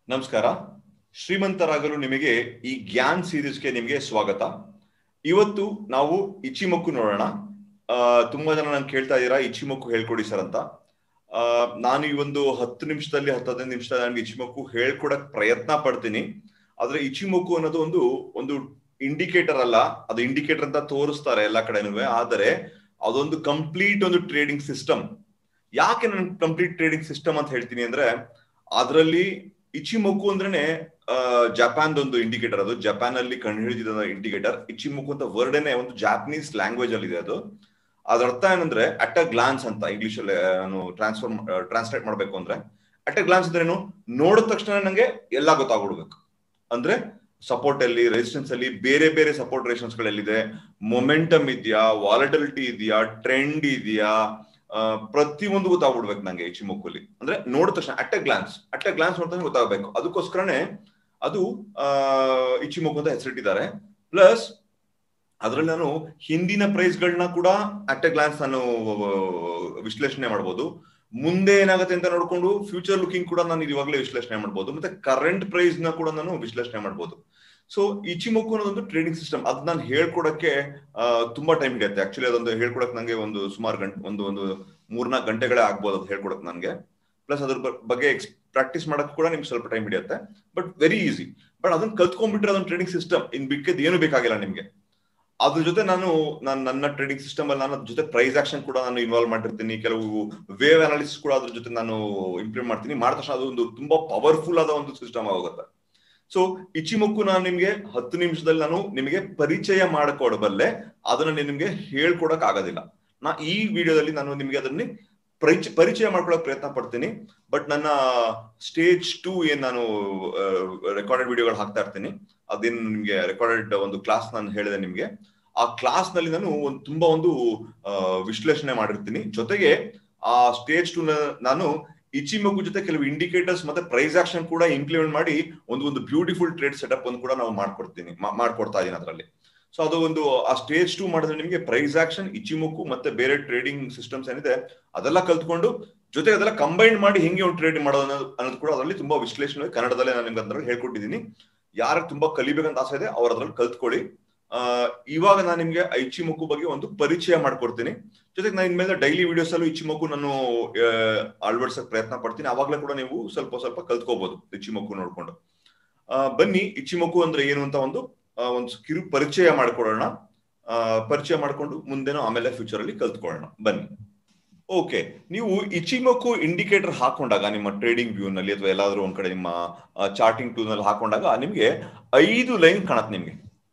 ನಮಸ್ಕಾರ ಶ್ರೀಮಂತರಾಗಲು ನಿಮಗೆ ಈ ಗ್ಯಾನ್ ಸೀರೀಸ್ಗೆ ನಿಮಗೆ ಸ್ವಾಗತ ಇವತ್ತು ನಾವು ಇಚಿಮೊಕ್ಕು ನೋಡೋಣ ಆ, ತುಂಬಾ ಜನ ನಾನು ಕೇಳ್ತಾ ಇದ್ದೀರಾ ಇಚಿಮೊಕ್ಕು ಹೇಳ್ಕೊಡಿ ಸರ್ ಅಂತ ಆ, ನಾನು ಈ ಒಂದು ಹತ್ತು ನಿಮಿಷದಲ್ಲಿ ಹತ್ತು ಹದಿನೈದು ನಿಮಿಷದಲ್ಲಿ ನನಗೆ ಇಚಿಮೊಕ್ಕು ಹೇಳ್ಕೊಡಕ್ ಪ್ರಯತ್ನ ಪಡ್ತೀನಿ ಆದ್ರೆ ಇಚಿಮೊಕ್ಕು ಅನ್ನೋದು ಒಂದು ಒಂದು ಇಂಡಿಕೇಟರ್ ಅಲ್ಲ ಅದು ಇಂಡಿಕೇಟರ್ ಅಂತ ತೋರಿಸ್ತಾರೆ ಎಲ್ಲಾ ಕಡೆನೂ ಆದರೆ ಅದೊಂದು ಕಂಪ್ಲೀಟ್ ಒಂದು ಟ್ರೇಡಿಂಗ್ ಸಿಸ್ಟಮ್ ಯಾಕೆ ನಾನು ಕಂಪ್ಲೀಟ್ ಟ್ರೇಡಿಂಗ್ ಸಿಸ್ಟಮ್ ಅಂತ ಹೇಳ್ತೀನಿ ಅಂದ್ರೆ ಅದರಲ್ಲಿ ಇಚಿಮೊಕ್ಕು ಅಂದ್ರೇನೆ ಜಪಾನ್ ಒಂದು ಇಂಡಿಕೇಟರ್ ಅದು ಜಪಾನ್ ಅಲ್ಲಿ ಕಂಡು ಹಿಡಿದಿದ ಇಂಡಿಕೇಟರ್ ಇಚಿಮೊಕ್ಕು ಅಂತ ವರ್ಡನೆ ಒಂದು ಜಾಪನೀಸ್ ಲ್ಯಾಂಗ್ವೇಜ್ ಅಲ್ಲಿ ಇದೆ ಅದು ಅದ್ರ ಅರ್ಥ ಏನಂದ್ರೆ ಅಟ್ ಅ ಗ್ಲಾನ್ಸ್ ಅಂತ ಇಂಗ್ಲಿಷ್ ಅಲ್ಲಿ ನಾನು ಟ್ರಾನ್ಸ್ಫರ್ ಟ್ರಾನ್ಸ್ಲೇಟ್ ಮಾಡ್ಬೇಕು ಅಂದ್ರೆ ಅಟ್ ಅ ಗ್ಲಾನ್ಸ್ ಅಂದ್ರೆ ಏನು ನೋಡಿದ ತಕ್ಷಣ ನಂಗೆ ಎಲ್ಲಾ ಗೊತ್ತಾಗ್ಬಿಡ್ಬೇಕು ಅಂದ್ರೆ ಸಪೋರ್ಟ್ ಅಲ್ಲಿ ರೆಸಿಸ್ಟೆನ್ಸ್ ಅಲ್ಲಿ ಬೇರೆ ಬೇರೆ ಸಪೋರ್ಟ್ ರೆಸಿಸ್ಟೆನ್ಸ್ ಗಳಲ್ಲಿದೆ ಮೊಮೆಂಟಮ್ ಇದೆಯಾ ವಾಲಟಿಲಿಟಿ ಇದೆಯಾ ಟ್ರೆಂಡ್ ಇದೆಯಾ ಪ್ರತಿಯೊಂದು ಗೊತ್ತಾಗ್ಬಿಡ್ಬೇಕು ನಂಗೆ ಇಚಿಮೊಕ್ಕಲ್ಲಿ ಅಂದ್ರೆ ನೋಡಿದ ತಕ್ಷಣ at a glance at a glance ನೋಡಿದ ಗೊತ್ತಾಗಬೇಕು ಅದಕ್ಕೋಸ್ಕರನೇ ಅದು ಇಚಿಮೊಕ್ಕು ಅಂತ ಹೆಸರಿಟ್ಟಿದ್ದಾರೆ ಪ್ಲಸ್ ಅದರಲ್ಲಿ ನಾನು ಹಿಂದಿನ ಪ್ರೈಸ್ಗಳನ್ನ ಕೂಡ ಅಟ್ ಎ ಗ್ಲಾನ್ಸ್ ನಾನು ವಿಶ್ಲೇಷಣೆ ಮಾಡ್ಬೋದು ಮುಂದೆ ಏನಾಗುತ್ತೆ ಅಂತ ನೋಡ್ಕೊಂಡು ಫ್ಯೂಚರ್ ಲುಕಿಂಗ್ ಕೂಡ ನಾನು ಇವಾಗಲೇ ವಿಶ್ಲೇಷಣೆ ಮಾಡ್ಬೋದು ಮತ್ತೆ ಕರೆಂಟ್ ಪ್ರೈಸ್ ನ ಕೂಡ ನಾನು ವಿಶ್ಲೇಷಣೆ ಮಾಡ್ಬೋದು ಸೊ ಇಚಿಮೊಕ್ಕು ಅನ್ನೋದೊಂದು ಟ್ರೇಡಿಂಗ್ ಸಿಸ್ಟಮ್ ಅದ್ ನಾನು ಹೇಳ್ಕೊಡಕ್ಕೆ ತುಂಬಾ ಟೈಮ್ ಹಿಡಿಯುತ್ತೆ ಆಕ್ಚುಲಿ ಅದೊಂದು ಹೇಳ್ಕೊಡಕ್ ನಂಗೆ ಒಂದು ಸುಮಾರು ಗಂಟೆ ಒಂದು ಒಂದು ಮೂರ್ನಾಲ್ಕು ಗಂಟೆಗಳೇ ಆಗ್ಬೋದು ಅದು ಹೇಳ್ಕೊಡಕ್ ನನಗೆ ಪ್ಲಸ್ ಅದ್ರ ಬಗ್ಗೆ ಪ್ರಾಕ್ಟೀಸ್ ಮಾಡಕ್ ಕೂಡ ನಿಮ್ಗೆ ಸ್ವಲ್ಪ ಟೈಮ್ ಹಿಡಿಯುತ್ತೆ ಬಟ್ ವೆರಿ ಈಸಿ ಬಟ್ ಅದನ್ನ ಕಲ್ತ್ಕೊಂಡ್ಬಿಟ್ರೆ ಅದೊಂದು ಟ್ರೇಡಿಂಗ್ ಸಿಸ್ಟಮ್ ಇನ್ ಬಿಕ್ಕದ್ ಏನು ಬೇಕಾಗಿಲ್ಲ ನಿಮ್ಗೆ ಅದ್ರ ಜೊತೆ ನಾನು ನಾನು ನನ್ನ ಟ್ರೇಡಿಂಗ್ ಸಿಸ್ಟಮ್ ಅಲ್ಲಿ ನಾನು ಅದ್ರ ಜೊತೆ ಪ್ರೈಸ್ ಆಕ್ಷನ್ ಕೂಡ ನಾನು ಇನ್ವಾಲ್ವ್ ಮಾಡಿರ್ತೀನಿ ಕೆಲವು ವೇವ್ ಅನಾಲಿಸಿಸ್ ಕೂಡ ಅದ್ರ ಜೊತೆ ನಾನು ಇಂಪ್ಲಿಮೆಂಟ್ ಮಾಡ್ತೀನಿ ಮಾಡಿದ ತಕ್ಷಣ ಅದು ಒಂದು ತುಂಬಾ ಪವರ್ಫುಲ್ ಆದ ಒಂದು ಸಿಸ್ಟಮ್ ಆಗುತ್ತೆ ಸೊ ಇಚಿಮೊಕ್ಕು ನಾನು ನಿಮ್ಗೆ ಹತ್ತು ನಿಮಿಷದಲ್ಲಿ ನಾನು ನಿಮಗೆ ಪರಿಚಯ ಮಾಡಿಕೊಡಬಲ್ಲೆ ಅದನ್ನ ನಿಮ್ಗೆ ಹೇಳ್ಕೊಡಕ್ ಆಗೋದಿಲ್ಲ ನಾ ಈ ವಿಡಿಯೋದಲ್ಲಿ ನಾನು ನಿಮ್ಗೆ ಅದನ್ನ ಪರಿಚಯ ಪರಿಚಯ ಮಾಡ್ಕೊಳಕ್ ಪ್ರಯತ್ನ ಪಡ್ತೀನಿ ಬಟ್ ನನ್ನ ಸ್ಟೇಜ್ ಟೂ ಏನ್ ನಾನು ರೆಕಾರ್ಡೆಡ್ ವಿಡಿಯೋಗಳು ಹಾಕ್ತಾ ಇರ್ತೀನಿ ಅದೇನು ನಿಮ್ಗೆ ರೆಕಾರ್ಡೆಡ್ ಒಂದು ಕ್ಲಾಸ್ ನಾನು ಹೇಳಿದೆ ನಿಮ್ಗೆ ಆ ಕ್ಲಾಸ್ ನಲ್ಲಿ ನಾನು ಒಂದು ತುಂಬಾ ಒಂದು ವಿಶ್ಲೇಷಣೆ ಮಾಡಿರ್ತೀನಿ ಜೊತೆಗೆ ಆ ಸ್ಟೇಜ್ ಟೂ ನಾನು ಇಚಿಮೊಗ್ಗು ಜೊತೆ ಕೆಲವು ಇಂಡಿಕೇಟರ್ಸ್ ಮತ್ತೆ ಪ್ರೈಸ್ ಆಕ್ಷನ್ ಕೂಡ ಇಂಪ್ಲಿಮೆಂಟ್ ಮಾಡಿ ಒಂದು ಒಂದು ಬ್ಯೂಟಿಫುಲ್ ಟ್ರೇಡ್ ಸೆಟಪ್ ಒಂದು ಕೂಡ ನಾವು ಮಾಡ್ಕೊಡ್ತೀನಿ ಮಾಡ್ಕೊಡ್ತಾ ಇದೀನಿ ಅದರಲ್ಲಿ ಸೊ ಅದು ಒಂದು ಆ ಸ್ಟೇಜ್ ಟೂ ಮಾಡಿದ್ರೆ ನಿಮಗೆ ಪ್ರೈಸ್ ಆಕ್ಷನ್ ಇಚಿಮೊಕ್ಕು ಮತ್ತೆ ಬೇರೆ ಟ್ರೇಡಿಂಗ್ ಸಿಸ್ಟಮ್ಸ್ ಏನಿದೆ ಅದೆಲ್ಲ ಕಲ್ತ್ಕೊಂಡು ಜೊತೆಗೆ ಅದೆಲ್ಲ ಕಂಬೈನ್ ಮಾಡಿ ಹೆಂಗೆ ಒಂದು ಟ್ರೇಡ್ ಮಾಡೋದು ಅನ್ನೋದು ಕೂಡ ಅದರಲ್ಲಿ ತುಂಬಾ ವಿಶ್ಲೇಷಣೆ ಕನ್ನಡದಲ್ಲೇ ನಾನು ನಿಮ್ಗೆ ಅದ್ರಲ್ಲಿ ಹೇಳ್ಕೊಟ್ಟಿದ್ದೀನಿ ಯಾರು ತುಂಬಾ ಕಲಿಬೇಕಂತ ಆಸೆ ಇದೆ ಅವ್ರ ಅದ್ರಲ್ಲಿ ಕಲ್ತ್ಕೊಳ್ಳಿ ಆ ಇವಾಗ ನಾನು ನಿಮ್ಗೆ ಇಚಿಮೊಕ್ಕು ಬಗ್ಗೆ ಒಂದು ಪರಿಚಯ ಮಾಡ್ಕೊಡ್ತೀನಿ ಜೊತೆಗೆ ನಾನು ಇನ್ಮೇಲೆ ಡೈಲಿ ವಿಡಿಯೋಸ್ ಅಲ್ಲೂ ಇಚಿಮೊಕ್ಕು ನಾನು ಅಳವಡಿಸಕ್ ಪ್ರಯತ್ನ ಪಡ್ತೀನಿ ಅವಾಗ್ಲೇ ಕೂಡ ನೀವು ಸ್ವಲ್ಪ ಸ್ವಲ್ಪ ಕಲ್ತ್ಕೋಬಹುದು ಇಚಿಮೊಕ್ಕು ನೋಡ್ಕೊಂಡು ಬನ್ನಿ ಇಚಿಮೊಕ್ಕು ಅಂದ್ರೆ ಏನು ಅಂತ ಒಂದು ಒಂದು ಕಿರು ಪರಿಚಯ ಮಾಡ್ಕೊಡೋಣ ಪರಿಚಯ ಮಾಡ್ಕೊಂಡು ಮುಂದೆನೋ ಆಮೇಲೆ ಫ್ಯೂಚರ್ ಅಲ್ಲಿ ಕಲ್ತ್ಕೊಳ್ಳೋಣ ಬನ್ನಿ ಓಕೆ ನೀವು ಇಚಿಮೊಕ್ಕು ಇಂಡಿಕೇಟರ್ ಹಾಕೊಂಡಾಗ ನಿಮ್ಮ ಟ್ರೇಡಿಂಗ್ ವ್ಯೂ ನಲ್ಲಿ ಅಥವಾ ಎಲ್ಲಾದ್ರೂ ಒಂದ್ ಕಡೆ ನಿಮ್ಮ ಚಾರ್ಟಿಂಗ್ ಟೂಲ್ ನಲ್ಲಿ ಹಾಕೊಂಡಾಗ ನಿಮ್ಗೆ ಐದು ಲೈನ್ ಕಾಣತ್ತೆ ನಿಮ್ಗೆ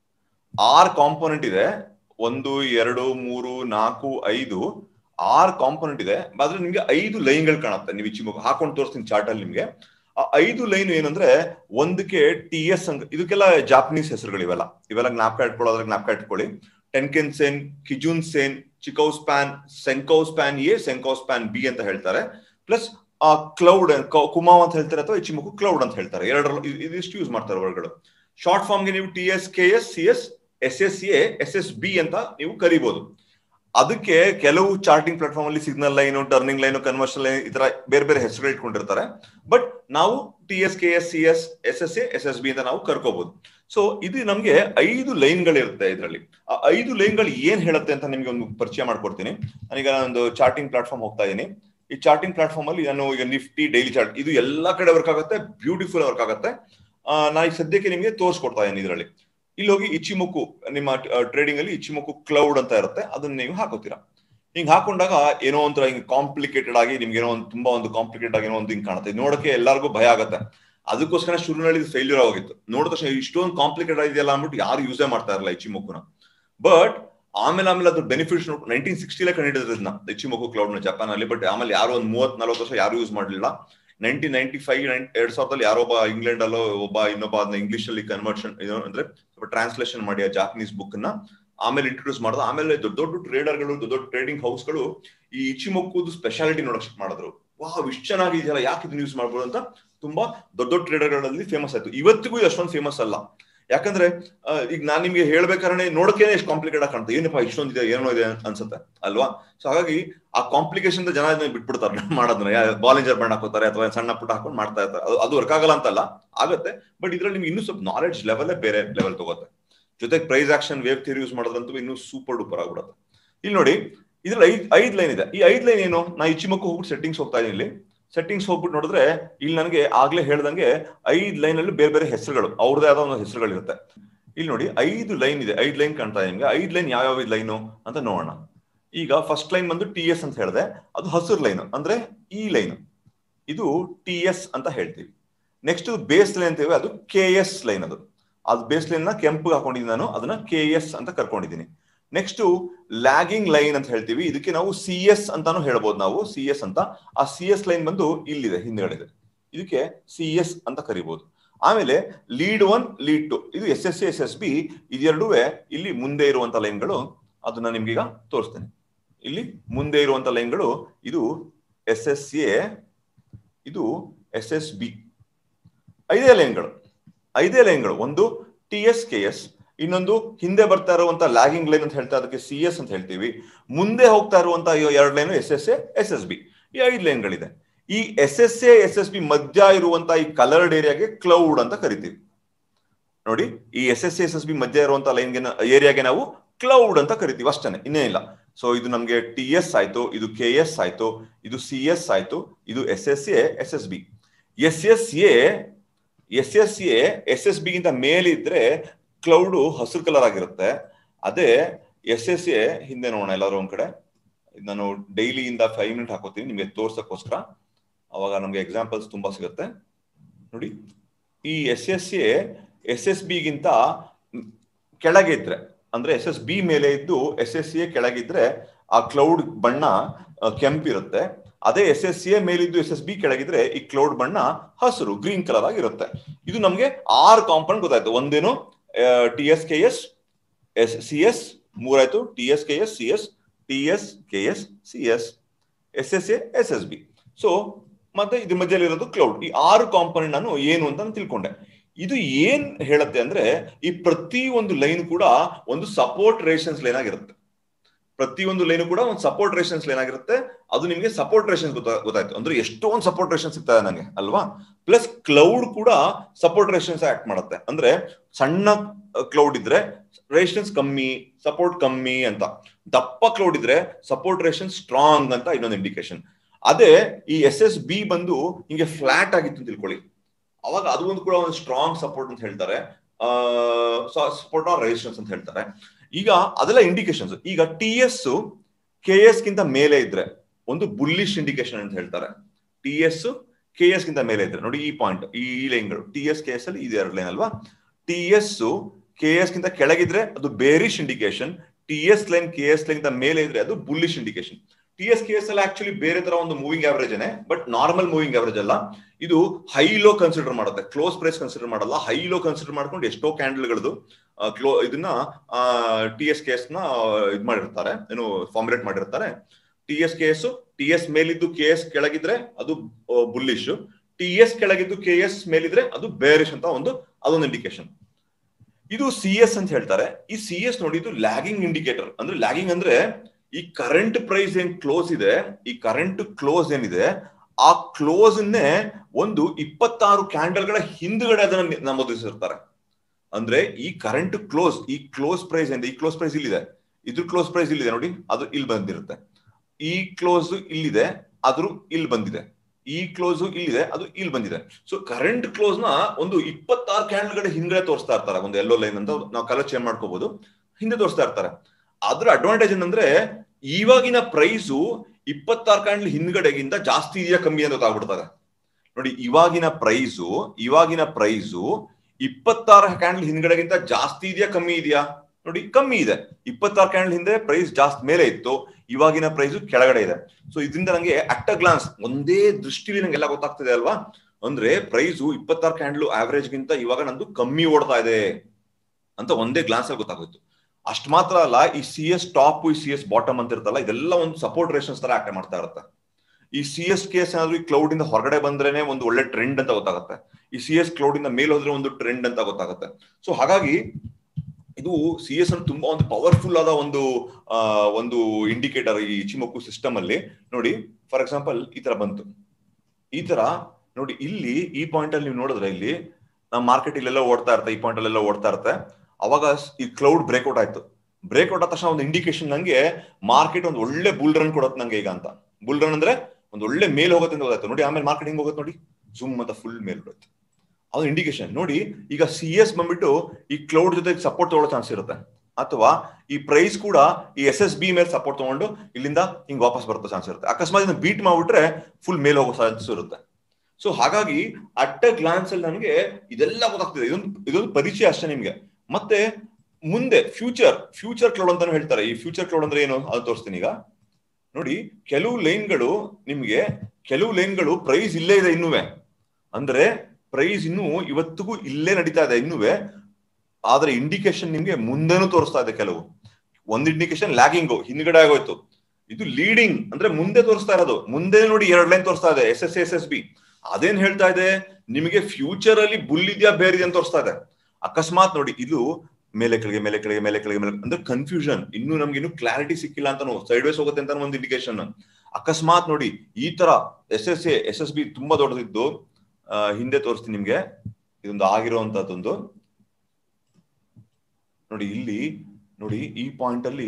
ಆರ್ ಕಾಂಪೋನೆಂಟ್ ಇದೆ ಒಂದು ಎರಡು ಮೂರು ನಾಲ್ಕು ಐದು ಆರ್ ಕಾಂಪೋನೆಂಟ್ ಇದೆ ಆದ್ರೆ ನಿಮ್ಗೆ ಐದು ಲೈನ್ಗಳು ಕಾಣುತ್ತೆ ನೀವು ಇಚಿಮೊಕ್ಕು ಹಾಕೊಂಡು ತೋರಿಸ್ತೀನಿ ಚಾರ್ಟ್ ಅಲ್ಲಿ ನಿಮ್ಗೆ ಆ ಐದು ಲೈನ್ ಏನಂದ್ರೆ ಒಂದಕ್ಕೆ ಟಿ ಎಸ್ ಅಂಗ್ ಇದಕ್ಕೆಲ್ಲ ಜಾಪನೀಸ್ ಹೆಸರುಗಳು ಇವೆಲ್ಲ ಇವೆಲ್ಲ ಜ್ಞಾಪಕ ಇಟ್ಕೊಳ್ಳೋದ್ರೆ ಜ್ಞಾಪಕ ಇಟ್ಕೊಳ್ಳಿ tenkan sen kijun sen chikou span senkou span A senkou span B ಅಂತ ಹೇಳ್ತಾರೆ ಪ್ಲಸ್ ಆ ಕ್ಲೌಡ್ ಕುಮಾವ್ ಅಂತ ಹೇಳ್ತಾರೆ ಅಥವಾ ಇಚಿಮುಕು ಕ್ಲೌಡ್ ಅಂತ ಹೇಳ್ತಾರೆ ಎರಡರಲ್ಲಿ ಇದಿಷ್ಟು ಯೂಸ್ ಮಾಡ್ತಾರೆ ವರ್ಡ್ಗಳು ಶಾರ್ಟ್ ಫಾರ್ಮ್ಗೆ ನೀವು T S K S C S S S A S S B ಅಂತ ನೀವು ಕರಿಬಹುದು ಅದಕ್ಕೆ ಕೆಲವು ಚಾರ್ಟಿಂಗ್ ಪ್ಲಾಟ್ಫಾರ್ಮ್ ಅಲ್ಲಿ signal line turning line conversion line ಈ ತರ ಬೇರೆ ಬೇರೆ ಹೆಸರುಗಳು ಇಟ್ಕೊಂಡಿರ್ತಾರೆ ಬಟ್ ನಾವು T S K S C S S S A S S B ಅಂತ ನಾವು ಕರ್ಕೋಬಹುದು ಸೊ ಇದು ನಮ್ಗೆ ಐದು ಲೈನ್ಗಳಿರುತ್ತೆ ಇದರಲ್ಲಿ ಆ ಐದು ಲೈನ್ಗಳು ಏನ್ ಹೇಳುತ್ತೆ ಅಂತ ನಿಮ್ಗೆ ಒಂದು ಪರಿಚಯ ಮಾಡ್ಕೊಡ್ತೀನಿ ನಾನೀಗ ಒಂದು ಚಾರ್ಟಿಂಗ್ ಪ್ಲಾಟ್ಫಾರ್ಮ್ ಹೋಗ್ತಾ ಇದ್ದೀನಿ ಈ ಚಾರ್ಟಿಂಗ್ ಪ್ಲಾಟ್ಫಾರ್ಮ್ ಅಲ್ಲಿ ನಾನು ಈಗ ನಿಫ್ಟಿ ಡೈಲಿ ಚಾರ್ಟ್ ಇದು ಎಲ್ಲಾ ಕಡೆ ವರ್ಕ್ ಆಗುತ್ತೆ ಬ್ಯೂಟಿಫುಲ್ ವರ್ಕ್ ಆಗುತ್ತೆ ನಾ ಈಗ ಸದ್ಯಕ್ಕೆ ನಿಮ್ಗೆ ತೋರಿಸ್ಕೊಡ್ತಾ ಇದ್ದೀನಿ ಇದರಲ್ಲಿ ಇಲ್ಲಿ ಹೋಗಿ ಇಚಿಮುಕ್ಕು ನಿಮ್ಮ ಟ್ರೇಡಿಂಗ್ ಅಲ್ಲಿ ಇಚಿಮುಕ್ಕು ಕ್ಲೌಡ್ ಅಂತ ಇರುತ್ತೆ ಅದನ್ನ ನೀವು ಹಾಕೋತೀರಾ ಹಿಂಗ್ ಹಾಕೊಂಡಾಗ ಏನೋ ಒಂಥರ ಹಿಂಗ್ ಕಾಂಪ್ಲಿಕೇಟೆಡ್ ಆಗಿ ನಿಮ್ಗೆ ಏನೋ ಒಂದು ತುಂಬಾ ಒಂದು ಕಾಂಪ್ಲಿಕೇಟೆಡ್ ಆಗಿ ಏನೋ ಒಂದು ಹಿಂಗ್ ಕಾಣುತ್ತೆ ನೋಡಕ್ಕೆ ಎಲ್ಲರಿಗೂ ಭಯ ಆಗುತ್ತೆ ಅದಕ್ಕೋಸ್ಕರ ಶುರುನಲ್ಲಿ ಫೇಲ್ಯೂರ್ ಆಗೋಗಿತ್ತು ನೋಡಿದ ತಕ್ಷಣ ಇಷ್ಟೊಂದು ಕಾಂಪ್ಲಿಕೇಟೆಡ್ ಆಗಿದೆಯಲ್ಲ ಅಂದ್ಬಿಟ್ಟು ಯಾರು ಯೂಸೇ ಮಾಡ್ತಾ ಇರಲ್ಲ ಇಚಿಮುಕ್ಕುನ ಬಟ್ ಆಮೇಲೆ ಆಮೇಲೆ ಅದ್ರ ಬೆನಿಫಿಟ್ಸ್ ನೈನ್ಟೀನ್ ಸಿಕ್ಸ್ಟಿಲೇ ಕಂಡಿಡಿದ್ರನ್ನ ಇಚಿಮುಕ್ಕು ಕ್ಲೌಡ್ ನ ಜಪಾನ್ ಅಲ್ಲಿ ಬಟ್ ಆಮೇಲೆ ಯಾರು ಒಂದು ಮೂವತ್ ನಲ್ವತ್ತು ವರ್ಷ ಯಾರು ಯೂಸ್ ಮಾಡಲಿಲ್ಲ ನೈನ್ಟೀನ್ ನೈನ್ಟಿ ಫೈವ್ ಎರಡ್ ಸಾವಿರದಲ್ಲಿ ಯಾರೊಬ್ಬ ಇಂಗ್ಲೆಂಡ್ ಅಲ್ಲೋ ಒಬ್ಬ ಇನ್ನೊಬ್ಬ ಅದನ್ನ ಇಂಗ್ಲಿಷ್ ಅಲ್ಲಿ ಕನ್ವರ್ಷನ್ ಅಂದ್ರೆ ಸ್ವಲ್ಪ ಟ್ರಾನ್ಸ್ಲೇಷನ್ ಮಾಡಿ ಆ ಜಾಪನೀಸ್ ಬುಕ್ ನ ಆಮೇಲೆ ಇಂಟ್ರೊಡ್ಯೂಸ್ ಮಾಡೋದು ಆಮೇಲೆ ದೊಡ್ಡ ದೊಡ್ಡ ಟ್ರೇಡರ್ಗಳು ದೊಡ್ಡ ದೊಡ್ಡ ಟ್ರೇಡಿಂಗ್ ಹೌಸ್ಗಳು ಈ ಇಚಿಮೊಕ್ಕುದು ಸ್ಪೆಷಾಲಿಟಿ ನೋಡಕ್ ಮಾಡಿದ್ರು ವಾಹ್ ಇಷ್ಟು ಚೆನ್ನಾಗಿದೆಯಲ್ಲ ಯಾಕೆ ಇದನ್ನ ಯೂಸ್ ಮಾಡ್ಬೋದು ಅಂತ ತುಂಬಾ ದೊಡ್ಡ ದೊಡ್ಡ ಟ್ರೇಡರ್ಗಳಲ್ಲಿ ಫೇಮಸ್ ಆಯ್ತು ಇವತ್ತಿಗೂ ಅಷ್ಟೊಂದು ಫೇಮಸ್ ಅಲ್ಲ ಯಾಕಂದ್ರೆ ಈಗ ನಾನ್ ನಿಮ್ಗೆ ಹೇಳ್ಬೇಕಾದ್ರೆ ನೋಡಕ್ಕೇನೆ ಎಷ್ಟು ಕಾಂಪ್ಲಿಕೇಟ್ ಆಗಿ ಕಾಣುತ್ತೆ ಏನಪ್ಪಾ ಇಷ್ಟೊಂದಿದೆ ಏನೋ ಇದೆ ಅನ್ಸುತ್ತೆ ಅಲ್ವಾ ಸೊ ಹಾಗಾಗಿ ಆ ಕಾಂಪ್ಲಿಕೇಶನ್ ಜನ ಇದನ್ನ ಬಿಟ್ಬಿಡ್ತಾರೆ ಮಾಡೋದನ್ನ ಬಾಲ್ ಇಂಜರ್ ಬ್ಯಾಂಡ್ ಹಾಕೋತಾರೆ ಅಥವಾ ಸಣ್ಣ ಪುಟ್ಟ ಹಾಕೊಂಡು ಮಾಡ್ತಾ ಇರ್ತಾರೆ ಅದು ಅದು ವರ್ಕ್ ಆಗಲ್ಲ ಅಂತಲ್ಲ ಆಗತ್ತೆ ಬಟ್ ಇದ್ರಲ್ಲಿ ನಿಮ್ಗೆ ಇನ್ನೂ ಸ್ವಲ್ಪ ನಾಲೆಡ್ಜ್ ಲೆವೆಲ್ ಬೇರೆ ಲೆವೆಲ್ ತಗೋತ್ತೆ ಜೊತೆಗೆ price action wave theory use ಮಾಡೋದಂತೂ ಇನ್ನೂ ಸೂಪರ್ ಡೂಪರ್ ಆಗ್ಬಿಡುತ್ತೆ ಇಲ್ಲಿ ನೋಡಿ ಇದ್ರಲ್ಲಿ ಐದ್ ಐದ್ ಲೈನ್ ಇದೆ ಈ ಐದ್ ಲೈನ್ ಏನು ನಾ ಇಚಿಮಕ್ಕು ಹೋಗ್ಬಿಟ್ಟು ಸೆಟ್ಟಿಂಗ್ಸ್ ಹೋಗ್ತಾ ಇದೀನಿ ಇಲ್ಲಿ ಸೆಟ್ಟಿಂಗ್ಸ್ ಹೋಗ್ಬಿಟ್ಟು ನೋಡಿದ್ರೆ ಇಲ್ಲಿ ನನಗೆ ಆಗ್ಲೇ ಹೇಳ್ದಂಗೆ ಐದ್ ಲೈನ್ ಅಲ್ಲಿ ಬೇರೆ ಬೇರೆ ಹೆಸರುಗಳು ಅವ್ರದೇ ಆದ ಒಂದು ಹೆಸರುಗಳಿರುತ್ತೆ ಇಲ್ಲಿ ನೋಡಿ ಐದು ಲೈನ್ ಇದೆ ಐದ್ ಲೈನ್ ಕಾಣ್ತಾ ಇದೆ ನಿಮ್ಗೆ ಐದ್ ಲೈನ್ ಯಾವ ಲೈನು ಅಂತ ನೋಡೋಣ ಈಗ ಫಸ್ಟ್ ಲೈನ್ ಬಂದು ಟಿ ಎಸ್ ಅಂತ ಹೇಳಿದೆ ಅದು ಹಸಿರು ಲೈನ್ ಅಂದ್ರೆ ಈ ಲೈನ್ ಇದು ಟಿ ಎಸ್ ಅಂತ ಹೇಳ್ತೀವಿ ನೆಕ್ಸ್ಟ್ ಬೇಸ್ ಲೈನ್ ಅಂತೀವಿ ಅದು ಕೆ ಎಸ್ ಲೈನ್ ಅದು ಅದು ಬೇಸ್ ಲೈನ್ ನ ಕೆಂಪು ಹಾಕೊಂಡಿದ್ದೀನಿ ನಾನು ಅದನ್ನ ಕೆ ಎಸ್ ಅಂತ ಕರ್ಕೊಂಡಿದ್ದೀನಿ ನೆಕ್ಸ್ಟ್ ಲ್ಯಾಗಿಂಗ್ ಲೈನ್ ಅಂತ ಹೇಳ್ತೀವಿ ಇದಕ್ಕೆ ನಾವು ಸಿ ಎಸ್ ಅಂತಾನು ಹೇಳ್ಬೋದು ನಾವು ಸಿ ಎಸ್ ಅಂತ ಆ ಸಿ ಎಸ್ ಲೈನ್ ಬಂದು ಇಲ್ಲಿದೆ ಹಿಂದ್ಗಡೆ ಇದೆ ಇದಕ್ಕೆ ಸಿ ಎಸ್ ಅಂತ ಕರಿಬಹುದು ಆಮೇಲೆ ಲೀಡ್ ಒನ್ ಲೀಡ್ ಟು ಇದು S S C S S B ಇದೆರಡೂ ಇಲ್ಲಿ ಮುಂದೆ ಇರುವಂತ ಲೈನ್ಗಳು ಅದನ್ನ ನಿಮ್ಗೀಗ ತೋರಿಸ್ತೇನೆ ಇಲ್ಲಿ ಮುಂದೆ ಇರುವಂತ ಲೈನ್ಗಳು ಇದು ಎಸ್ ಎಸ್ ಎ ಇದು ಎಸ್ ಎಸ್ ಬಿ ಐದೇ ಲೈನ್ಗಳು ಐದೇ ಲೈನ್ಗಳು ಒಂದು ಟಿ ಎಸ್ ಕೆ ಎಸ್ ಇನ್ನೊಂದು ಹಿಂದೆ ಬರ್ತಾ ಇರುವಂತ ಲ್ಯಾಗಿಂಗ್ ಲೈನ್ ಅಂತ ಹೇಳ್ತಾ ಅದಕ್ಕೆ ಸಿ ಎಸ್ ಅಂತ ಹೇಳ್ತೀವಿ ಮುಂದೆ ಹೋಗ್ತಾ ಇರುವಂತ ಎರಡು line S S A S S B ಈ ಐದು ಲೈನ್ಗಳಿದೆ ಈ S S A S S B ಮಧ್ಯ ಇರುವಂತ ಈ ಕಲರ್ಡ್ ಏರಿಯಾಗೆ ಕ್ಲೌಡ್ ಅಂತ ಕರಿತೀವಿ ನೋಡಿ ಈ S S S S B ಮಧ್ಯ ಇರುವಂತ ಲೈನ್ಗೆ ಏರಿಯಾಗೆ ನಾವು ಕ್ಲೌಡ್ ಅಂತ ಕರಿತೀವಿ ಅಷ್ಟೇ ಇನ್ನೇ ಇಲ್ಲ ಸೊ ಇದು ನಮ್ಗೆ ಟಿ ಎಸ್ ಆಯ್ತು ಇದು ಕೆ ಎಸ್ ಆಯ್ತು ಇದು ಸಿ ಎಸ್ ಆಯ್ತು ಇದು S S A S S B S S A S S A S S ಬಿಗಿಂತ ಮೇಲಿದ್ರೆ ಕ್ಲೌಡ್ ಹಸಿರು ಕಲರ್ ಆಗಿರುತ್ತೆ ಅದೇ ಎಸ್ ಎಸ್ ಎ ಹಿಂದೆ ನೋಡೋಣ ಎಲ್ಲಾರು ಒಂದ್ ಕಡೆ ನಾನು ಡೈಲಿಯಿಂದ ಫೈವ್ ಮಿನಿಟ್ ಹಾಕೋತೀನಿ ನಿಮಗೆ ತೋರ್ಸಕ್ಕೋಸ್ಕರ ಅವಾಗ ನಮ್ಗೆ ಎಕ್ಸಾಂಪಲ್ಸ್ ತುಂಬಾ ಸಿಗುತ್ತೆ ನೋಡಿ ಈ S S A S S ಬಿಗಿಂತ ಕೆಳಗೆ ಇದ್ರೆ ಅಂದ್ರೆ ಎಸ್ ಎಸ್ ಬಿ ಮೇಲೆ ಇದ್ದು ಎಸ್ ಎಸ್ ಎ ಕೆಳಗಿದ್ರೆ ಆ ಕ್ಲೌಡ್ ಬಣ್ಣ ಕೆಂಪಿರುತ್ತೆ ಅದೇ ಎಸ್ ಎಸ್ ಎ ಮೇಲಿದ್ದು ಎಸ್ ಎಸ್ ಬಿ ಕೆಳಗಿದ್ರೆ ಈ ಕ್ಲೌಡ್ ಬಣ್ಣ ಹಸಿರು ಗ್ರೀನ್ ಕಲರ್ ಆಗಿರುತ್ತೆ ಇದು ನಮ್ಗೆ ಆರ್ ಕಾಂಪೌಂಡ್ ಗೊತ್ತಾಯ್ತು ಒಂದೇನು T S K S S C S ಮೂರಾಯ್ತು T S K S C S T S K S C S S S A S S B so ಮತ್ತೆ ಇದ್ರ ಮಧ್ಯದಲ್ಲಿ ಇರೋದು ಕ್ಲೌಡ್ ಈ ಆರು ಕಾಂಪೋನೆಂಟ್ ನಾನು ಏನು ಅಂತ ತಿಳ್ಕೊಂಡೆ ಇದು ಏನ್ ಹೇಳುತ್ತೆ ಅಂದ್ರೆ ಈ ಪ್ರತಿ ಒಂದು ಲೈನ್ ಕೂಡ ಒಂದು ಸಪೋರ್ಟ್ ರೇಷನ್ಸ್ ಲೈನ್ ಆಗಿರುತ್ತೆ ಪ್ರತಿಯೊಂದು ಲೈನ್ ಕೂಡ ಒಂದು ಸಪೋರ್ಟ್ ರೇಷನ್ಸ್ ಲೈನ್ ಆಗಿರುತ್ತೆ ಅದು ನಿಮಗೆ ಸಪೋರ್ಟ್ ರೇಷನ್ಸ್ ಗೊತ್ತಾಯ್ತು ಅಂದ್ರೆ ಎಷ್ಟೊಂದು ಸಪೋರ್ಟ್ ರೇಷನ್ ಸಿಗ್ತದೆ ನಂಗೆ ಅಲ್ವಾ ಪ್ಲಸ್ ಕ್ಲೌಡ್ ಕೂಡ ಸಪೋರ್ಟ್ ರೇಷನ್ಸ್ ಆಕ್ಟ್ ಮಾಡುತ್ತೆ ಅಂದ್ರೆ ಸಣ್ಣ ಕ್ಲೌಡ್ ಇದ್ರೆ ರೇಷನ್ಸ್ ಕಮ್ಮಿ ಸಪೋರ್ಟ್ ಕಮ್ಮಿ ಅಂತ ದಪ್ಪ ಕ್ಲೌಡ್ ಇದ್ರೆ ಸಪೋರ್ಟ್ ರೇಷನ್ ಸ್ಟ್ರಾಂಗ್ ಅಂತ ಇನ್ನೊಂದು ಇಂಡಿಕೇಶನ್ ಅದೇ ಈ ಎಸ್ ಎಸ್ ಬಿ ಬಂದು ಹಿಂಗೆ ಫ್ಲಾಟ್ ಆಗಿತ್ತು ಅಂತ ತಿಳ್ಕೊಳ್ಳಿ ಅವಾಗ ಅದು ಒಂದು ಕೂಡ ಒಂದು ಸ್ಟ್ರಾಂಗ್ ಸಪೋರ್ಟ್ ಅಂತ ಹೇಳ್ತಾರೆ ಸಪೋರ್ಟ್ ಆರ್ ರೆಸಿಸ್ಟೆನ್ಸ್ ಅಂತ ಹೇಳ್ತಾರೆ ಈಗ ಅದೆಲ್ಲ ಇಂಡಿಕೇಶನ್ಸ್ ಈಗ ಟಿ ಎಸ್ ಕೆ ಎಸ್ ಗಿಂತ ಮೇಲೆ ಇದ್ರೆ ಒಂದು ಬುಲ್ಲಿಶ್ ಇಂಡಿಕೇಶನ್ ಅಂತ ಹೇಳ್ತಾರೆ ಟಿ ಎಸ್ ಕೆ ಎಸ್ ಗಿಂತ ಮೇಲೆ ಇದ್ರೆ ನೋಡಿ ಈ ಪಾಯಿಂಟ್ ಈ ಲೈನ್ಗಳು ಟಿ ಎಸ್ ಕೆ ಎಸ್ ಅಲ್ಲಿ ಇದೆ ಎರಡು ಲೈನ್ ಅಲ್ವಾ ಟಿ ಎಸ್ ಕೆ ಎಸ್ ಗಿಂತ ಕೆಳಗಿದ್ರೆ ಅದು bearish indication T S line K S line ಮೇಲೆ ಇದ್ರೆ ಅದು bullish indication T S K S ಅಲ್ಲಿ ಆಕ್ಚುಲಿ ಬೇರೆ ತರ ಒಂದು moving average but normal moving average ಅಲ್ಲ ಇದು ಹೈ ಲೋ ಕನ್ಸಿಡರ್ ಮಾಡುತ್ತೆ ಕ್ಲೋಸ್ ಪ್ರೈಸ್ ಕನ್ಸಿಡರ್ ಮಾಡಲ್ಲ ಹೈ ಲೋ ಕನ್ಸಿಡರ್ ಮಾಡ್ಕೊಂಡು ಎಷ್ಟೋ ಕ್ಯಾಂಡಲ್ಗಳದು ಕ್ಲೋ ಇದನ್ನ ಟಿ ಎಸ್ ಕೆ ಎಸ್ ನ ಇದು ಮಾಡಿರ್ತಾರೆ ಏನು ಫಾರ್ಮುಲೇಟ್ ಮಾಡಿರ್ತಾರೆ T S K S T S ಮೇಲಿದ್ದು ಕೆ ಎಸ್ ಕೆಳಗಿದ್ರೆ ಅದು ಬುಲ್ಲಿಶ್ ಟಿ ಎಸ್ ಕೆಳಗಿದ್ದು ಕೆ ಎಸ್ ಮೇಲಿದ್ರೆ ಅದು ಬೇರಿಶ್ ಅಂತ ಒಂದು ಅದೊಂದು ಇಂಡಿಕೇಶನ್ ಇದು ಸಿ ಎಸ್ ಅಂತ ಹೇಳ್ತಾರೆ ಈ ಸಿ ಎಸ್ ನೋಡಿ ಇದು ಲ್ಯಾಗಿಂಗ್ ಇಂಡಿಕೇಟರ್ ಅಂದ್ರೆ ಲ್ಯಾಗಿಂಗ್ ಅಂದ್ರೆ ಈ ಕರೆಂಟ್ ಪ್ರೈಸ್ ಏನ್ ಕ್ಲೋಸ್ ಇದೆ ಈ ಕರೆಂಟ್ ಕ್ಲೋಸ್ ಏನಿದೆ ಆ ಕ್ಲೋಸ್ ಅನ್ನೇ ಒಂದು ಇಪ್ಪತ್ತಾರು ಕ್ಯಾಂಡಲ್ಗಳ ಹಿಂದ್ಗಡೆ ಅದನ್ನ ನಮೂದಿಸಿರ್ತಾರೆ ಅಂದ್ರೆ ಈ ಕರೆಂಟ್ ಕ್ಲೋಸ್ ಈ ಕ್ಲೋಸ್ ಪ್ರೈಸ್ ಏನಿದೆ ಈ ಕ್ಲೋಸ್ ಪ್ರೈಸ್ ಇಲ್ಲಿದೆ ಇದ್ರ ಕ್ಲೋಸ್ ಪ್ರೈಸ್ ಇಲ್ಲಿದೆ ನೋಡಿ ಅದು ಇಲ್ಲಿ ಬಂದಿರುತ್ತೆ ಈ ಕ್ಲೋಸ್ ಇಲ್ಲಿದೆ ಅದ್ರ ಇಲ್ಲಿ ಬಂದಿದೆ ಈ ಕ್ಲೋಸ್ ಇಲ್ಲಿದೆ ಅದು ಇಲ್ಲಿ ಬಂದಿದೆ ಸೊ ಕರೆಂಟ್ ಕ್ಲೋಸ್ ನ ಒಂದು ಇಪ್ಪತ್ತಾರು ಕ್ಯಾಂಡಲ್ಗಳ ಹಿಂದ್ಗಡೆ ತೋರಿಸ್ತಾ ಇರ್ತಾರೆ ಒಂದು ಎಲ್ಲೋ ಲೈನ್ ಅಂತ ನಾವು ಕಲರ್ ಚೇಂಜ್ ಮಾಡ್ಕೋಬಹುದು ಹಿಂದೆ ತೋರಿಸ್ತಾ ಇರ್ತಾರೆ ಅದ್ರ ಅಡ್ವಾಂಟೇಜ್ ಏನಂದ್ರೆ ಇವಾಗಿನ ಪ್ರೈಸು ಇಪ್ಪತ್ತಾರು ಕ್ಯಾಂಡಲ್ ಹಿಂದ್ಗಡೆಗಿಂತ ಜಾಸ್ತಿ ಇದೆಯಾ ಕಮ್ಮಿ ಅಂತ ಗೊತ್ತಾಗ್ಬಿಡ್ತದೆ ನೋಡಿ ಇವಾಗಿನ ಪ್ರೈಸು ಇವಾಗಿನ ಪ್ರೈಸು ಇಪ್ಪತ್ತಾರು ಕ್ಯಾಂಡಲ್ ಹಿಂದ್ಗಡೆಗಿಂತ ಜಾಸ್ತಿ ಇದೆಯಾ ಕಮ್ಮಿ ಇದೆಯಾ ನೋಡಿ ಕಮ್ಮಿ ಇದೆ ಇಪ್ಪತ್ತಾರು ಕ್ಯಾಂಡಲ್ ಹಿಂದೆ ಪ್ರೈಸ್ ಜಾಸ್ತಿ ಮೇಲೆ ಇತ್ತು ಇವಾಗಿನ ಪ್ರೈಸ್ ಕೆಳಗಡೆ ಇದೆ ಸೊ ಇದರಿಂದ ನಂಗೆ ಅಟ್ ಅ ಗ್ಲಾನ್ಸ್ ಒಂದೇ ದೃಷ್ಟಿಲಿ ನಂಗೆ ಎಲ್ಲ ಗೊತ್ತಾಗ್ತಿದೆ ಅಲ್ವಾ ಅಂದ್ರೆ ಪ್ರೈಸು ಇಪ್ಪತ್ತಾರು ಕ್ಯಾಂಡಲ್ ಆವರೇಜ್ ಗಿಂತ ಇವಾಗ ನಂದು ಕಮ್ಮಿ ಓಡ್ತಾ ಇದೆ ಅಂತ ಒಂದೇ ಗ್ಲಾನ್ಸ್ ಅಲ್ಲಿ ಗೊತ್ತಾಗೋಯ್ತು ಅಷ್ಟು ಮಾತ್ರ ಅಲ್ಲ ಈ ಸಿ ಎಸ್ ಟಾಪ್ ಈ ಸಿ ಎಸ್ ಬಾಟಮ್ ಅಂತ ಇರ್ತಲ್ಲ ಇದೆಲ್ಲ ಒಂದು ಸಪೋರ್ಟ್ ರೇಷನ್ಸ್ ತರ ಆಕ್ಟ್ ಮಾಡ್ತಾ ಇರುತ್ತೆ ಈ ಸಿ ಎಸ್ ಕೇಸ್ ಏನಾದ್ರು ಈ ಕ್ಲೌಡ್ ಇಂದ ಹೊರಗಡೆ ಬಂದ್ರೇನೆ ಒಂದು ಒಳ್ಳೆ ಟ್ರೆಂಡ್ ಅಂತ ಗೊತ್ತಾಗುತ್ತೆ ಈ ಸಿ ಎಸ್ ಕ್ಲೌಡ್ ಇಂದ ಮೇಲೆ ಹೋದ್ರೆ ಒಂದು ಟ್ರೆಂಡ್ ಅಂತ ಗೊತ್ತಾಗುತ್ತೆ ಸೊ ಹಾಗಾಗಿ ಇದು ಸಿ ಎಸ್ ಅನ್ನು ತುಂಬಾ ಒಂದು ಪವರ್ಫುಲ್ ಆದ ಒಂದು ಆ, ಒಂದು ಇಂಡಿಕೇಟರ್ ಈ ಚಿಮೊಕ್ಕು ಸಿಸ್ಟಮ್ ಅಲ್ಲಿ ನೋಡಿ ಫಾರ್ ಎಕ್ಸಾಂಪಲ್ ಈ ತರ ಬಂತು ಈ ತರ ನೋಡಿ ಇಲ್ಲಿ ಈ ಪಾಯಿಂಟ್ ಅಲ್ಲಿ ನೀವು ನೋಡಿದ್ರೆ ಇಲ್ಲಿ ನಮ್ಮ ಮಾರ್ಕೆಟ್ ಇಲ್ಲೆಲ್ಲ ಓಡ್ತಾ ಇರುತ್ತೆ ಈ ಪಾಯಿಂಟ್ ಅಲ್ಲೆಲ್ಲ ಓಡ್ತಾ ಇರುತ್ತೆ ಅವಾಗ ಈ ಕ್ಲೌಡ್ ಬ್ರೇಕ್ಔಟ್ ಆಯ್ತು ಬ್ರೇಕ್ಔಟ್ ಆದ ತಕ್ಷಣ ಒಂದು ಇಂಡಿಕೇಶನ್ ನಂಗೆ ಮಾರ್ಕೆಟ್ ಒಂದು ಒಳ್ಳೆ ಬುಲ್ ರನ್ ಕೊಡತ್ತೆ ನಂಗೆ ಈಗ ಅಂತ ಬುಲ್ ರನ್ ಅಂದ್ರೆ ಒಂದು ಒಳ್ಳೆ ಮೇಲ್ ಹೋಗುತ್ತೆ ಅಂತ ಗೊತ್ತಾಯ್ತು ನೋಡಿ ಆಮೇಲೆ ಮಾರ್ಕೆಟ್ ಹಿಂಗ್ ಹೋಗುತ್ತೆ ನೋಡಿ ಜೂಮ್ ಅಂತ ಫುಲ್ ಮೇಲ್ ಬರುತ್ತೆ ಅದು ಇಂಡಿಕೇಶನ್ ನೋಡಿ ಈಗ ಸಿ ಎಸ್ ಬಂದ್ಬಿಟ್ಟು ಈ ಕ್ಲೌಡ್ ಜೊತೆ ಸಪೋರ್ಟ್ ತಗೊಳ್ಳೋ ಚಾನ್ಸ್ ಇರುತ್ತೆ ಅಥವಾ ಈ ಪ್ರೈಸ್ ಕೂಡ ಈ ಎಸ್ ಎಸ್ ಬಿ ಮೇಲೆ ಸಪೋರ್ಟ್ ತಗೊಂಡು ಇಲ್ಲಿಂದ ಹಿಂಗ್ ವಾಪಸ್ ಬರೋ ಚಾನ್ಸ್ ಇರುತ್ತೆ ಅಕಸ್ಮಾತ್ ಇದನ್ನ ಬೀಟ್ ಮಾಡ್ಬಿಟ್ರೆ ಫುಲ್ ಮೇಲ್ ಹೋಗೋ ಚಾನ್ಸ್ ಇರುತ್ತೆ ಸೊ ಹಾಗಾಗಿ ಅಟ್ ಅ ಗ್ಲಾನ್ಸ್ ಅಲ್ಲಿ ನನಗೆ ಇದೆಲ್ಲ ಗೊತ್ತಾಗ್ತಿದೆ ಇದೊಂದು ಇದೊಂದು ಪರಿಚಯ ಅಷ್ಟೇ ನಿಮ್ಗೆ ಮತ್ತೆ ಮುಂದೆ ಫ್ಯೂಚರ್ ಫ್ಯೂಚರ್ ಕ್ಲೌಡ್ ಅಂತಾನು ಹೇಳ್ತಾರೆ ಈ ಫ್ಯೂಚರ್ ಕ್ಲೌಡ್ ಅಂದ್ರೆ ಏನು ಅದು ತೋರಿಸ್ತೀನಿ ಈಗ ನೋಡಿ ಕೆಲವು ಲೈನ್ಗಳು ನಿಮ್ಗೆ ಕೆಲವು ಲೈನ್ಗಳು ಪ್ರೈಸ್ ಇಲ್ಲೇ ಇದೆ ಇನ್ನುವೆ ಅಂದ್ರೆ ಪ್ರೈಸ್ ಇನ್ನು ಇವತ್ತಿಗೂ ಇಲ್ಲೇ ನಡೀತಾ ಇದೆ ಇನ್ನುವೆ ಆದ್ರೆ ಇಂಡಿಕೇಶನ್ ನಿಮ್ಗೆ ಮುಂದೆನೂ ತೋರಿಸ್ತಾ ಇದೆ ಕೆಲವು ಒಂದು ಇಂಡಿಕೇಶನ್ ಲ್ಯಾಗಿಂಗು ಹಿಂದ್ಗಡೆ ಆಗೋಯ್ತು ಇದು ಲೀಡಿಂಗ್ ಅಂದ್ರೆ ಮುಂದೆ ತೋರಿಸ್ತಾ ಇರೋದು ಮುಂದೆ ನೋಡಿ ಎರಡ್ ಲೈನ್ ತೋರಿಸ್ತಾ ಇದೆ S S S S B ಅದೇನ್ ಹೇಳ್ತಾ ಇದೆ ನಿಮಗೆ ಫ್ಯೂಚರ್ ಅಲ್ಲಿ ಬುಲ್ ಇದೆಯಾ ಬೇರೆ ಅಂತ ತೋರಿಸ್ತಾ ಇದೆ ಅಕಸ್ಮಾತ್ ನೋಡಿ ಇದು ಮೇಲೆ ಕೆಳಗೆ ಮೇಲೆ ಕೆಳಗೆ ಮೇಲೆ ಕೆಳಗೆ ಮೇಲೆ ಅಂದ್ರೆ ಕನ್ಫ್ಯೂಷನ್ ಇನ್ನು ನಮ್ಗೆ ಇನ್ನು ಕ್ಲಾರಿಟಿ ಸಿಕ್ಕಿಲ್ಲ ಅಂತಾನು ಸೈಡ್ ವೇಸ್ ಹೋಗುತ್ತೆ ಅಂತ ಒಂದು ಇಂಡಿಕೇಶನ್ ಅಕಸ್ಮಾತ್ ನೋಡಿ ಈ ತರ S S A S S B ತುಂಬಾ ದೊಡ್ಡದಿದ್ದು ಆ, ಹಿಂದೆ ತೋರಿಸ್ತೀನಿ ನಿಮ್ಗೆ ಇದೊಂದು ಆಗಿರುವಂತದ್ದೊಂದು ನೋಡಿ ಇಲ್ಲಿ ನೋಡಿ ಈ ಪಾಯಿಂಟ್ ಅಲ್ಲಿ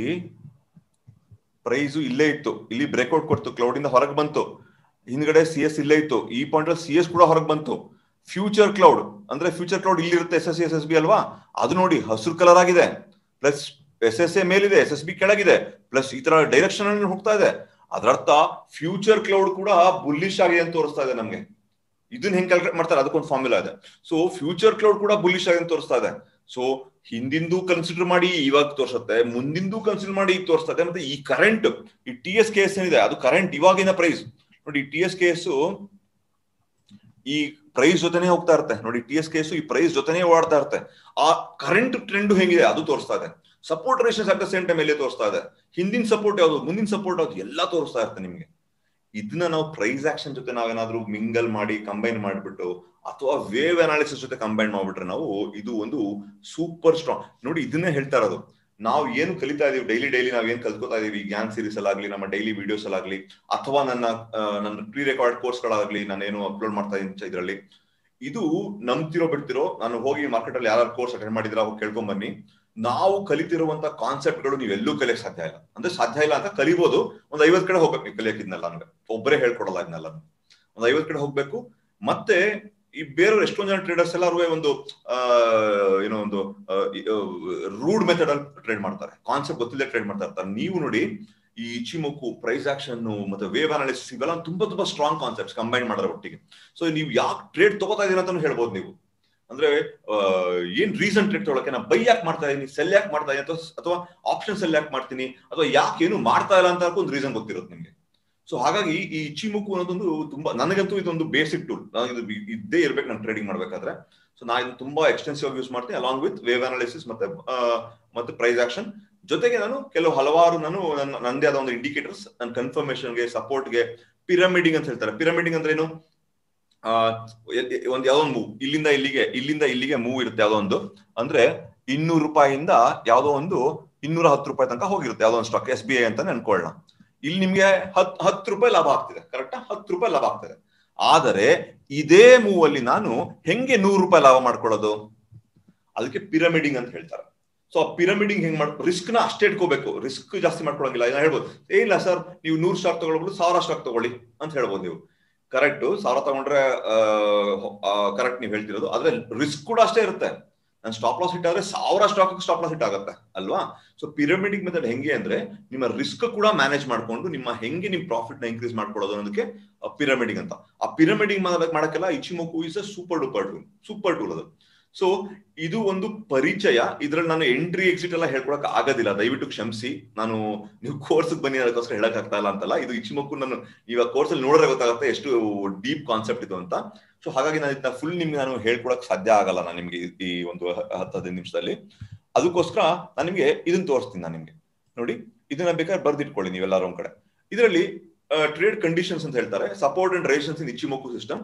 ಪ್ರೈಸ್ ಇಲ್ಲೇ ಇತ್ತು ಇಲ್ಲಿ ಬ್ರೇಕ್ಔಟ್ ಕೊಡ್ತು ಕ್ಲೌಡ್ ಇಂದ ಹೊರಗೆ ಬಂತು ಹಿಂದ್ಗಡೆ ಸಿ ಎಸ್ ಇಲ್ಲೇ ಇತ್ತು ಈ ಪಾಯಿಂಟ್ ಅಲ್ಲಿ ಸಿ ಎಸ್ ಕೂಡ ಹೊರಗೆ ಬಂತು ಫ್ಯೂಚರ್ ಕ್ಲೌಡ್ ಅಂದ್ರೆ ಫ್ಯೂಚರ್ ಕ್ಲೌಡ್ ಇಲ್ಲಿರುತ್ತೆ S S S S B ಅಲ್ವಾ ಅದು ನೋಡಿ ಹಸಿರು ಕಲರ್ ಆಗಿದೆ ಪ್ಲಸ್ ಎಸ್ ಎಸ್ ಎ ಮೇಲಿದೆ ಎಸ್ ಎಸ್ ಬಿ ಕೆಳಗಿದೆ ಪ್ಲಸ್ ಈ ತರ ಡೈರೆಕ್ಷನ್ ಅಲ್ಲಿ ಹೋಗ್ತಾ ಇದೆ ಅದರರ್ಥ ಫ್ಯೂಚರ್ ಕ್ಲೌಡ್ ಕೂಡ ಬುಲ್ಲಿಶ್ ಆಗಿದೆ ಅಂತ ತೋರಿಸ್ತಾ ಇದೆ ನಮ್ಗೆ ಇದನ್ನ ಹೆಂಗ್ ಕ್ಯಾಲ್ಕುಲೇಟ್ ಮಾಡ್ತಾರೆ ಅದಕ್ಕೊಂದು ಫಾರ್ಮುಲಾ ಇದೆ ಸೊ ಫ್ಯೂಚರ್ ಕ್ಲೌಡ್ ಕೂಡ ಬುಲ್ಲಿಶ್ ಆಗಿದೆ ಅಂತ ತೋರಿಸ್ತಾ ಇದೆ ಸೊ ಹಿಂದಿಂದು ಕನ್ಸಿಡರ್ ಮಾಡಿ ಇವಾಗ ತೋರಿಸುತ್ತೆ ಮುಂದಿಂದು ಕನ್ಸಿಡರ್ ಮಾಡಿ ಈಗ ತೋರಿಸ್ತಾ ಇದೆ ಮತ್ತೆ ಈ ಕರೆಂಟ್ ಈ ಟಿ ಎಸ್ ಕೆ ಎಸ್ ಏನಿದೆ ಅದು ಕರೆಂಟ್ ಇವಾಗಿನ ಪ್ರೈಸ್ ನೋಡಿ ಟಿ ಎಸ್ ಕೆ ಎಸ್ ಈ ಪ್ರೈಸ್ ಜೊತೆನೆ ಹೋಗ್ತಾ ಇರುತ್ತೆ ನೋಡಿ ಟಿ ಎಸ್ ಕೆ ಎಸ್ ಈ ಪ್ರೈಸ್ ಜೊತೆನೆ ಓಡಾಡ್ತಾ ಇರುತ್ತೆ ಆ ಕರೆಂಟ್ ಟ್ರೆಂಡ್ ಹೆಂಗಿದೆ ಅದು ತೋರಿಸ್ತಾ ಇದೆ ಸಪೋರ್ಟ್ ರೇಷನ್ಸ್ ಅಟ್ ದ ಸೇಮ್ ಟೈಮ್ ಎಲ್ಲೇ ತೋರಿಸ್ತಾ ಇದೆ ಹಿಂದಿನ ಸಪೋರ್ಟ್ ಯಾವುದು ಮುಂದಿನ ಸಪೋರ್ಟ್ ಯಾವ್ದು ಎಲ್ಲ ತೋರಿಸ್ತಾ ಇರುತ್ತೆ ನಿಮ್ಗೆ ಇದನ್ನ ನಾವು ಪ್ರೈಸ್ ಆಕ್ಷನ್ ಜೊತೆ ನಾವೇನಾದ್ರೂ ಮಿಂಗಲ್ ಮಾಡಿ ಕಂಬೈನ್ ಮಾಡ್ಬಿಟ್ಟು ಅಥವಾ ವೇವ್ ಅನಾಲಿಸಿಸ್ ಜೊತೆ ಕಂಬೈನ್ ಮಾಡ್ಬಿಟ್ರೆ ನಾವು ಇದು ಒಂದು ಸೂಪರ್ ಸ್ಟ್ರಾಂಗ್ ನೋಡಿ ಇದನ್ನೇ ಹೇಳ್ತಾ ಇರೋದು ನಾವು ಏನು ಕಲಿತಾ ಇದೀವಿ ಡೈಲಿ ಡೈಲಿ ನಾವ್ ಏನ್ ಕಲ್ತ್ಕೋತಾ ಇದೀವಿ ಗ್ಯಾನ್ ಸೀರೀಸ್ ಅಲ್ಲಾಗ್ಲಿ ನಮ್ಮ ಡೈಲಿ ವಿಡಿಯೋಸ್ ಅಲ್ಲಾಗ್ಲಿ ಅಥವಾ ನನ್ನ ಆ, ನನ್ನ ಪ್ರೀ ರೆಕಾರ್ಡ್ ಕೋರ್ಸ್ ಗಳಾಗ್ಲಿ ನಾನೇನು ಅಪ್ಲೋಡ್ ಮಾಡ್ತಾ ಇದ್ದೀನಿ ಇದರಲ್ಲಿ ಇದು ನಂಬ್ತಿರೋ ಬಿಡ್ತಿರೋ ನಾನು ಹೋಗಿ ಮಾರ್ಕೆಟ್ ಅಲ್ಲಿ ಯಾರು ಕೋರ್ಸ್ ಅಟೆಂಡ್ ಮಾಡಿದಿರ ಹೋಗಿ ಕೇಳ್ಕೊಂಡ್ ಬನ್ನಿ ನಾವು ಕಲಿತಿರುವಂತ ಕಾನ್ಸೆಪ್ಟ್ ಗಳು ನೀವು ಎಲ್ಲೂ ಕಲಿಯಕ್ ಸಾಧ್ಯ ಇಲ್ಲ ಅಂದ್ರೆ ಸಾಧ್ಯ ಇಲ್ಲ ಅಂತ ಕಲಿಬಹುದು ಒಂದ್ ಐವತ್ ಕಡೆ ಹೋಗ್ಬೇಕು ನೀವು ಕಲಿಯಕ್ ಇದನ್ನೆಲ್ಲ ನನ್ಗೆ ಒಬ್ಬರೇ ಹೇಳ್ಕೊಡಲ್ಲ ಇದನ್ನೆಲ್ಲ ಒಂದ್ ಐವತ್ ಕಡೆ ಹೋಗ್ಬೇಕು ಮತ್ತೆ ಈ ಬೇರೆಯವ್ರು ಎಷ್ಟೊಂದ್ ಜನ ಟ್ರೇಡರ್ಸ್ ಎಲ್ಲರೂ ಒಂದು ಆ, ಏನೋ ಒಂದು ರೂಡ್ ಮೆಥಡ್ ಅಲ್ಲಿ ಟ್ರೇಡ್ ಮಾಡ್ತಾರೆ ಕಾನ್ಸೆಪ್ಟ್ ಗೊತ್ತಿಲ್ಲದೆ ಟ್ರೇಡ್ ಮಾಡ್ತಾ ಇರ್ತಾರೆ ನೀವು ನೋಡಿ ಈ ಇಚಿಮೊಕ್ಕು ಪ್ರೈಸ್ ಆಕ್ಷನ್ ಮತ್ತೆ ವೇವ್ ಅನಾಲಿಸಿಸ್ ಇವೆಲ್ಲ ತುಂಬಾ ತುಂಬಾ ಸ್ಟ್ರಾಂಗ್ ಕಾನ್ಸೆಪ್ಟ್ಸ್ ಕಂಬೈನ್ ಮಾಡಿದ್ರೆ ಒಟ್ಟಿಗೆ ಸೊ ನೀವು ಯಾಕೆ ಟ್ರೇಡ್ ತಗೋತಾ ಇದೀರ ಅಂತಾನು ಹೇಳ್ಬೋದು ನೀವು ಅಂದ್ರೆ ಆ, ಏನ್ ರೀಸನ್ ಟ್ರೇಡ್ ತೊಗೊಳಕ್ಕೆ ನಾ ಬೈ ಯಾಕೆ ಮಾಡ್ತಾ ಇದೀನಿ ಸೆಲ್ ಯಾಕೆ ಮಾಡ್ತಾ ಇದೀನಿ ಅಥವಾ ಅಥವಾ ಆಪ್ಷನ್ ಸೆಲ್ ಯಾಕೆ ಮಾಡ್ತೀನಿ ಅಥವಾ ಯಾಕೆ ಏನು ಮಾಡ್ತಾ ಇಲ್ಲ ಅಂತ ಒಂದು ರೀಸನ್ ಗೊತ್ತಿರುತ್ತೆ ನಿಮ್ಗೆ ಸೊ ಹಾಗಾಗಿ ಈ ಇಚಿಮುಕು ಅನ್ನೋದೊಂದು ತುಂಬಾ ನನಗಂತೂ ಇದೊಂದು ಬೇಸಿಕ್ ಟೂಲ್ ನಾನು ಇದು ಇದ್ದೇ ಇರ್ಬೇಕು ನಾನು ಟ್ರೇಡಿಂಗ್ ಮಾಡ್ಬೇಕಾದ್ರೆ ಸೊ ನಾ ಇದು ತುಂಬಾ ಎಕ್ಸ್ಟೆನ್ಸಿವ್ ಆಗಿ ಯೂಸ್ ಮಾಡ್ತೀನಿ ಅಲಾಂಗ್ ವಿತ್ ವೇವ್ ಅನಾಲಿಸಿಸ್ ಮತ್ತೆ ಆ, ಮತ್ತೆ ಪ್ರೈಸ್ ಆಕ್ಷನ್ ಜೊತೆಗೆ ನಾನು ಕೆಲವು ಹಲವಾರು ನಾನು ನನ್ನ ನಂದೇ ಆದ ಒಂದು ಇಂಡಿಕೇಟರ್ಸ್ ನನ್ನ ಕನ್ಫರ್ಮೇಶನ್ಗೆ ಸಪೋರ್ಟ್ಗೆ ಪಿರಮಿಡಿಂಗ್ ಅಂತ ಹೇಳ್ತಾರೆ ಪಿರಮಿಡಿಂಗ್ ಅಂದ್ರೆ ಏನು ಆ, ಎ- ಎ- ಒಂದ್ ಯಾವ್ದೋ ಒಂದು ಮೂವ್ ಇಲ್ಲಿಂದ ಇಲ್ಲಿಗೆ ಇಲ್ಲಿಂದ ಇಲ್ಲಿಗೆ ಮೂವ್ ಇರುತ್ತೆ ಯಾವ್ದೋ ಒಂದು ಅಂದ್ರೆ ಇನ್ನೂರು ರೂಪಾಯಿಯಿಂದ ಯಾವ್ದೋ ಒಂದು ಇನ್ನೂರ ಹತ್ತು ರೂಪಾಯಿ ತನಕ ಹೋಗಿರುತ್ತೆ ಯಾವ್ದೋ ಒಂದು ಸ್ಟಾಕ್ ಎಸ್ ಬಿ ಐ ಅಂತ ಅನ್ಕೊಳ್ಳೋಣ ಇಲ್ಲಿ ನಿಮ್ಗೆ ಹತ್ ಹತ್ತು ರೂಪಾಯಿ ಲಾಭ ಆಗ್ತಿದೆ ಕರೆಕ್ಟಾ ಹತ್ತು ರೂಪಾಯಿ ಲಾಭ ಆಗ್ತಿದೆ ಆದರೆ ಇದೇ ಮೂವ್ ಅಲ್ಲಿ ನಾನು ಹೆಂಗೆ ನೂರು ರೂಪಾಯಿ ಲಾಭ ಮಾಡ್ಕೊಳ್ಳೋದು ಅದಕ್ಕೆ ಪಿರಮಿಡಿಂಗ್ ಅಂತ ಹೇಳ್ತಾರೆ ಸೊ ಆ ಪಿರಮಿಡಿಂಗ್ ಹೆಂಗ್ ಮಾಡ್ ರಿಸ್ಕ್ ನ ಅಷ್ಟೇ ಇಟ್ಕೋಬೇಕು ರಿಸ್ಕ್ ಜಾಸ್ತಿ ಮಾಡ್ಕೊಳಂಗಿಲ್ಲ ಇದನ್ನ ಹೇಳ್ಬೋದು ಏ ಇಲ್ಲ ಸರ್ ನೀವು ನೂರು ಸ್ಟಾಕ್ ತಗೊಳ್ಬೋದು ಸಾವಿರ ಸ್ಟಾಕ್ ತಗೊಳ್ಳಿ ಅಂತ ಹೇಳ್ಬೋದು ನೀವು ಕರೆಕ್ಟ್ ಸಾವಿರ ತಗೊಂಡ್ರೆ ಕರೆಕ್ಟ್ ನೀವು ಹೇಳ್ತಿರೋದು ಆದ್ರೆ ರಿಸ್ಕ್ ಕೂಡ ಅಷ್ಟೇ ಇರುತ್ತೆ ನಾನು ಸ್ಟಾಪ್ ಲಾಸ್ ಹಿಟ್ ಆದ್ರೆ ಸಾವಿರ ಸ್ಟಾಕ್ ಸ್ಟಾಪ್ ಲಾಸ್ ಹಿಟ್ ಆಗುತ್ತೆ ಅಲ್ವಾ ಸೊ ಪಿರಮಿಡಿಕ್ ಮೆಥಡ್ ಹೆಂಗೆ ಅಂದ್ರೆ ನಿಮ್ಮ ರಿಸ್ಕ್ ಕೂಡ ಮ್ಯಾನೇಜ್ ಮಾಡ್ಕೊಂಡು ನಿಮ್ಮ ಹೆಂಗೆ ನಿಮ್ ಪ್ರಾಫಿಟ್ ನ ಇನ್ಕ್ರೀಸ್ ಮಾಡ್ಕೊಳ್ಳೋದು ಅನ್ನೋದಕ್ಕೆ ಪಿರಮಿಡಿಂಗ್ ಅಂತ ಆ ಪಿರಮಿಡಿಂಗ್ ಮಾಡಕ್ಕೆಲ್ಲ Ichimoku is a super duper tool super tool ಅದು ಸೊ ಇದು ಒಂದು ಪರಿಚಯ ಇದ್ರಲ್ಲಿ ನಾನು ಎಂಟ್ರಿ ಎಕ್ಸಿಟ್ ಎಲ್ಲ ಹೇಳ್ಕೊಳಕ್ ಆಗೋದಿಲ್ಲ ದಯವಿಟ್ಟು ಕ್ಷಮಿಸಿ ನಾನು ನೀವು ಕೋರ್ಸ್ ಬನ್ನಿ ಅದಕ್ಕೋಸ್ಕರ ಹೇಳಕ್ ಆಗ್ತಾ ಇಲ್ಲ ಅಂತಲ್ಲ ಇದು ಇಚಿಮಕ್ಕು ನಾನು ಇವಾಗ ಕೋರ್ಸ್ ಅಲ್ಲಿ ನೋಡಿದ್ರೆ ಗೊತ್ತಾಗುತ್ತೆ ಎಷ್ಟು ಡೀಪ್ ಕಾನ್ಸೆಪ್ಟ್ ಇದು ಅಂತ ಸೊ ಹಾಗಾಗಿ ನಾನು ಇದನ್ನ ಫುಲ್ ನಿಮ್ಗೆ ನಾನು ಹೇಳ್ಕೊಳಕ್ ಸಾಧ್ಯ ಆಗಲ್ಲ ನಾನು ನಿಮ್ಗೆ ಈ- ಈ ಒಂದು ಹತ್ತು ಹದಿನೈದು ನಿಮಿಷದಲ್ಲಿ ಅದಕ್ಕೋಸ್ಕರ ನಾನು ನಿಮ್ಗೆ ಇದನ್ನ ತೋರಿಸ್ತೀನಿ ನಾನು ನಿಮ್ಗೆ ನೋಡಿ ಇದನ್ನ ಬೇಕಾದ್ರೆ ಬರ್ದಿಟ್ಕೊಳ್ಳಿ ನೀವೆಲ್ಲರೂ ಒಂದ್ ಕಡೆ ಇದರಲ್ಲಿ ಟ್ರೇಡ್ ಕಂಡೀಷನ್ಸ್ ಅಂತ ಹೇಳ್ತಾರೆ ಸಪೋರ್ಟ್ ಅಂಡ್ ರೇಷನ್ಸ್ in Ichimoku system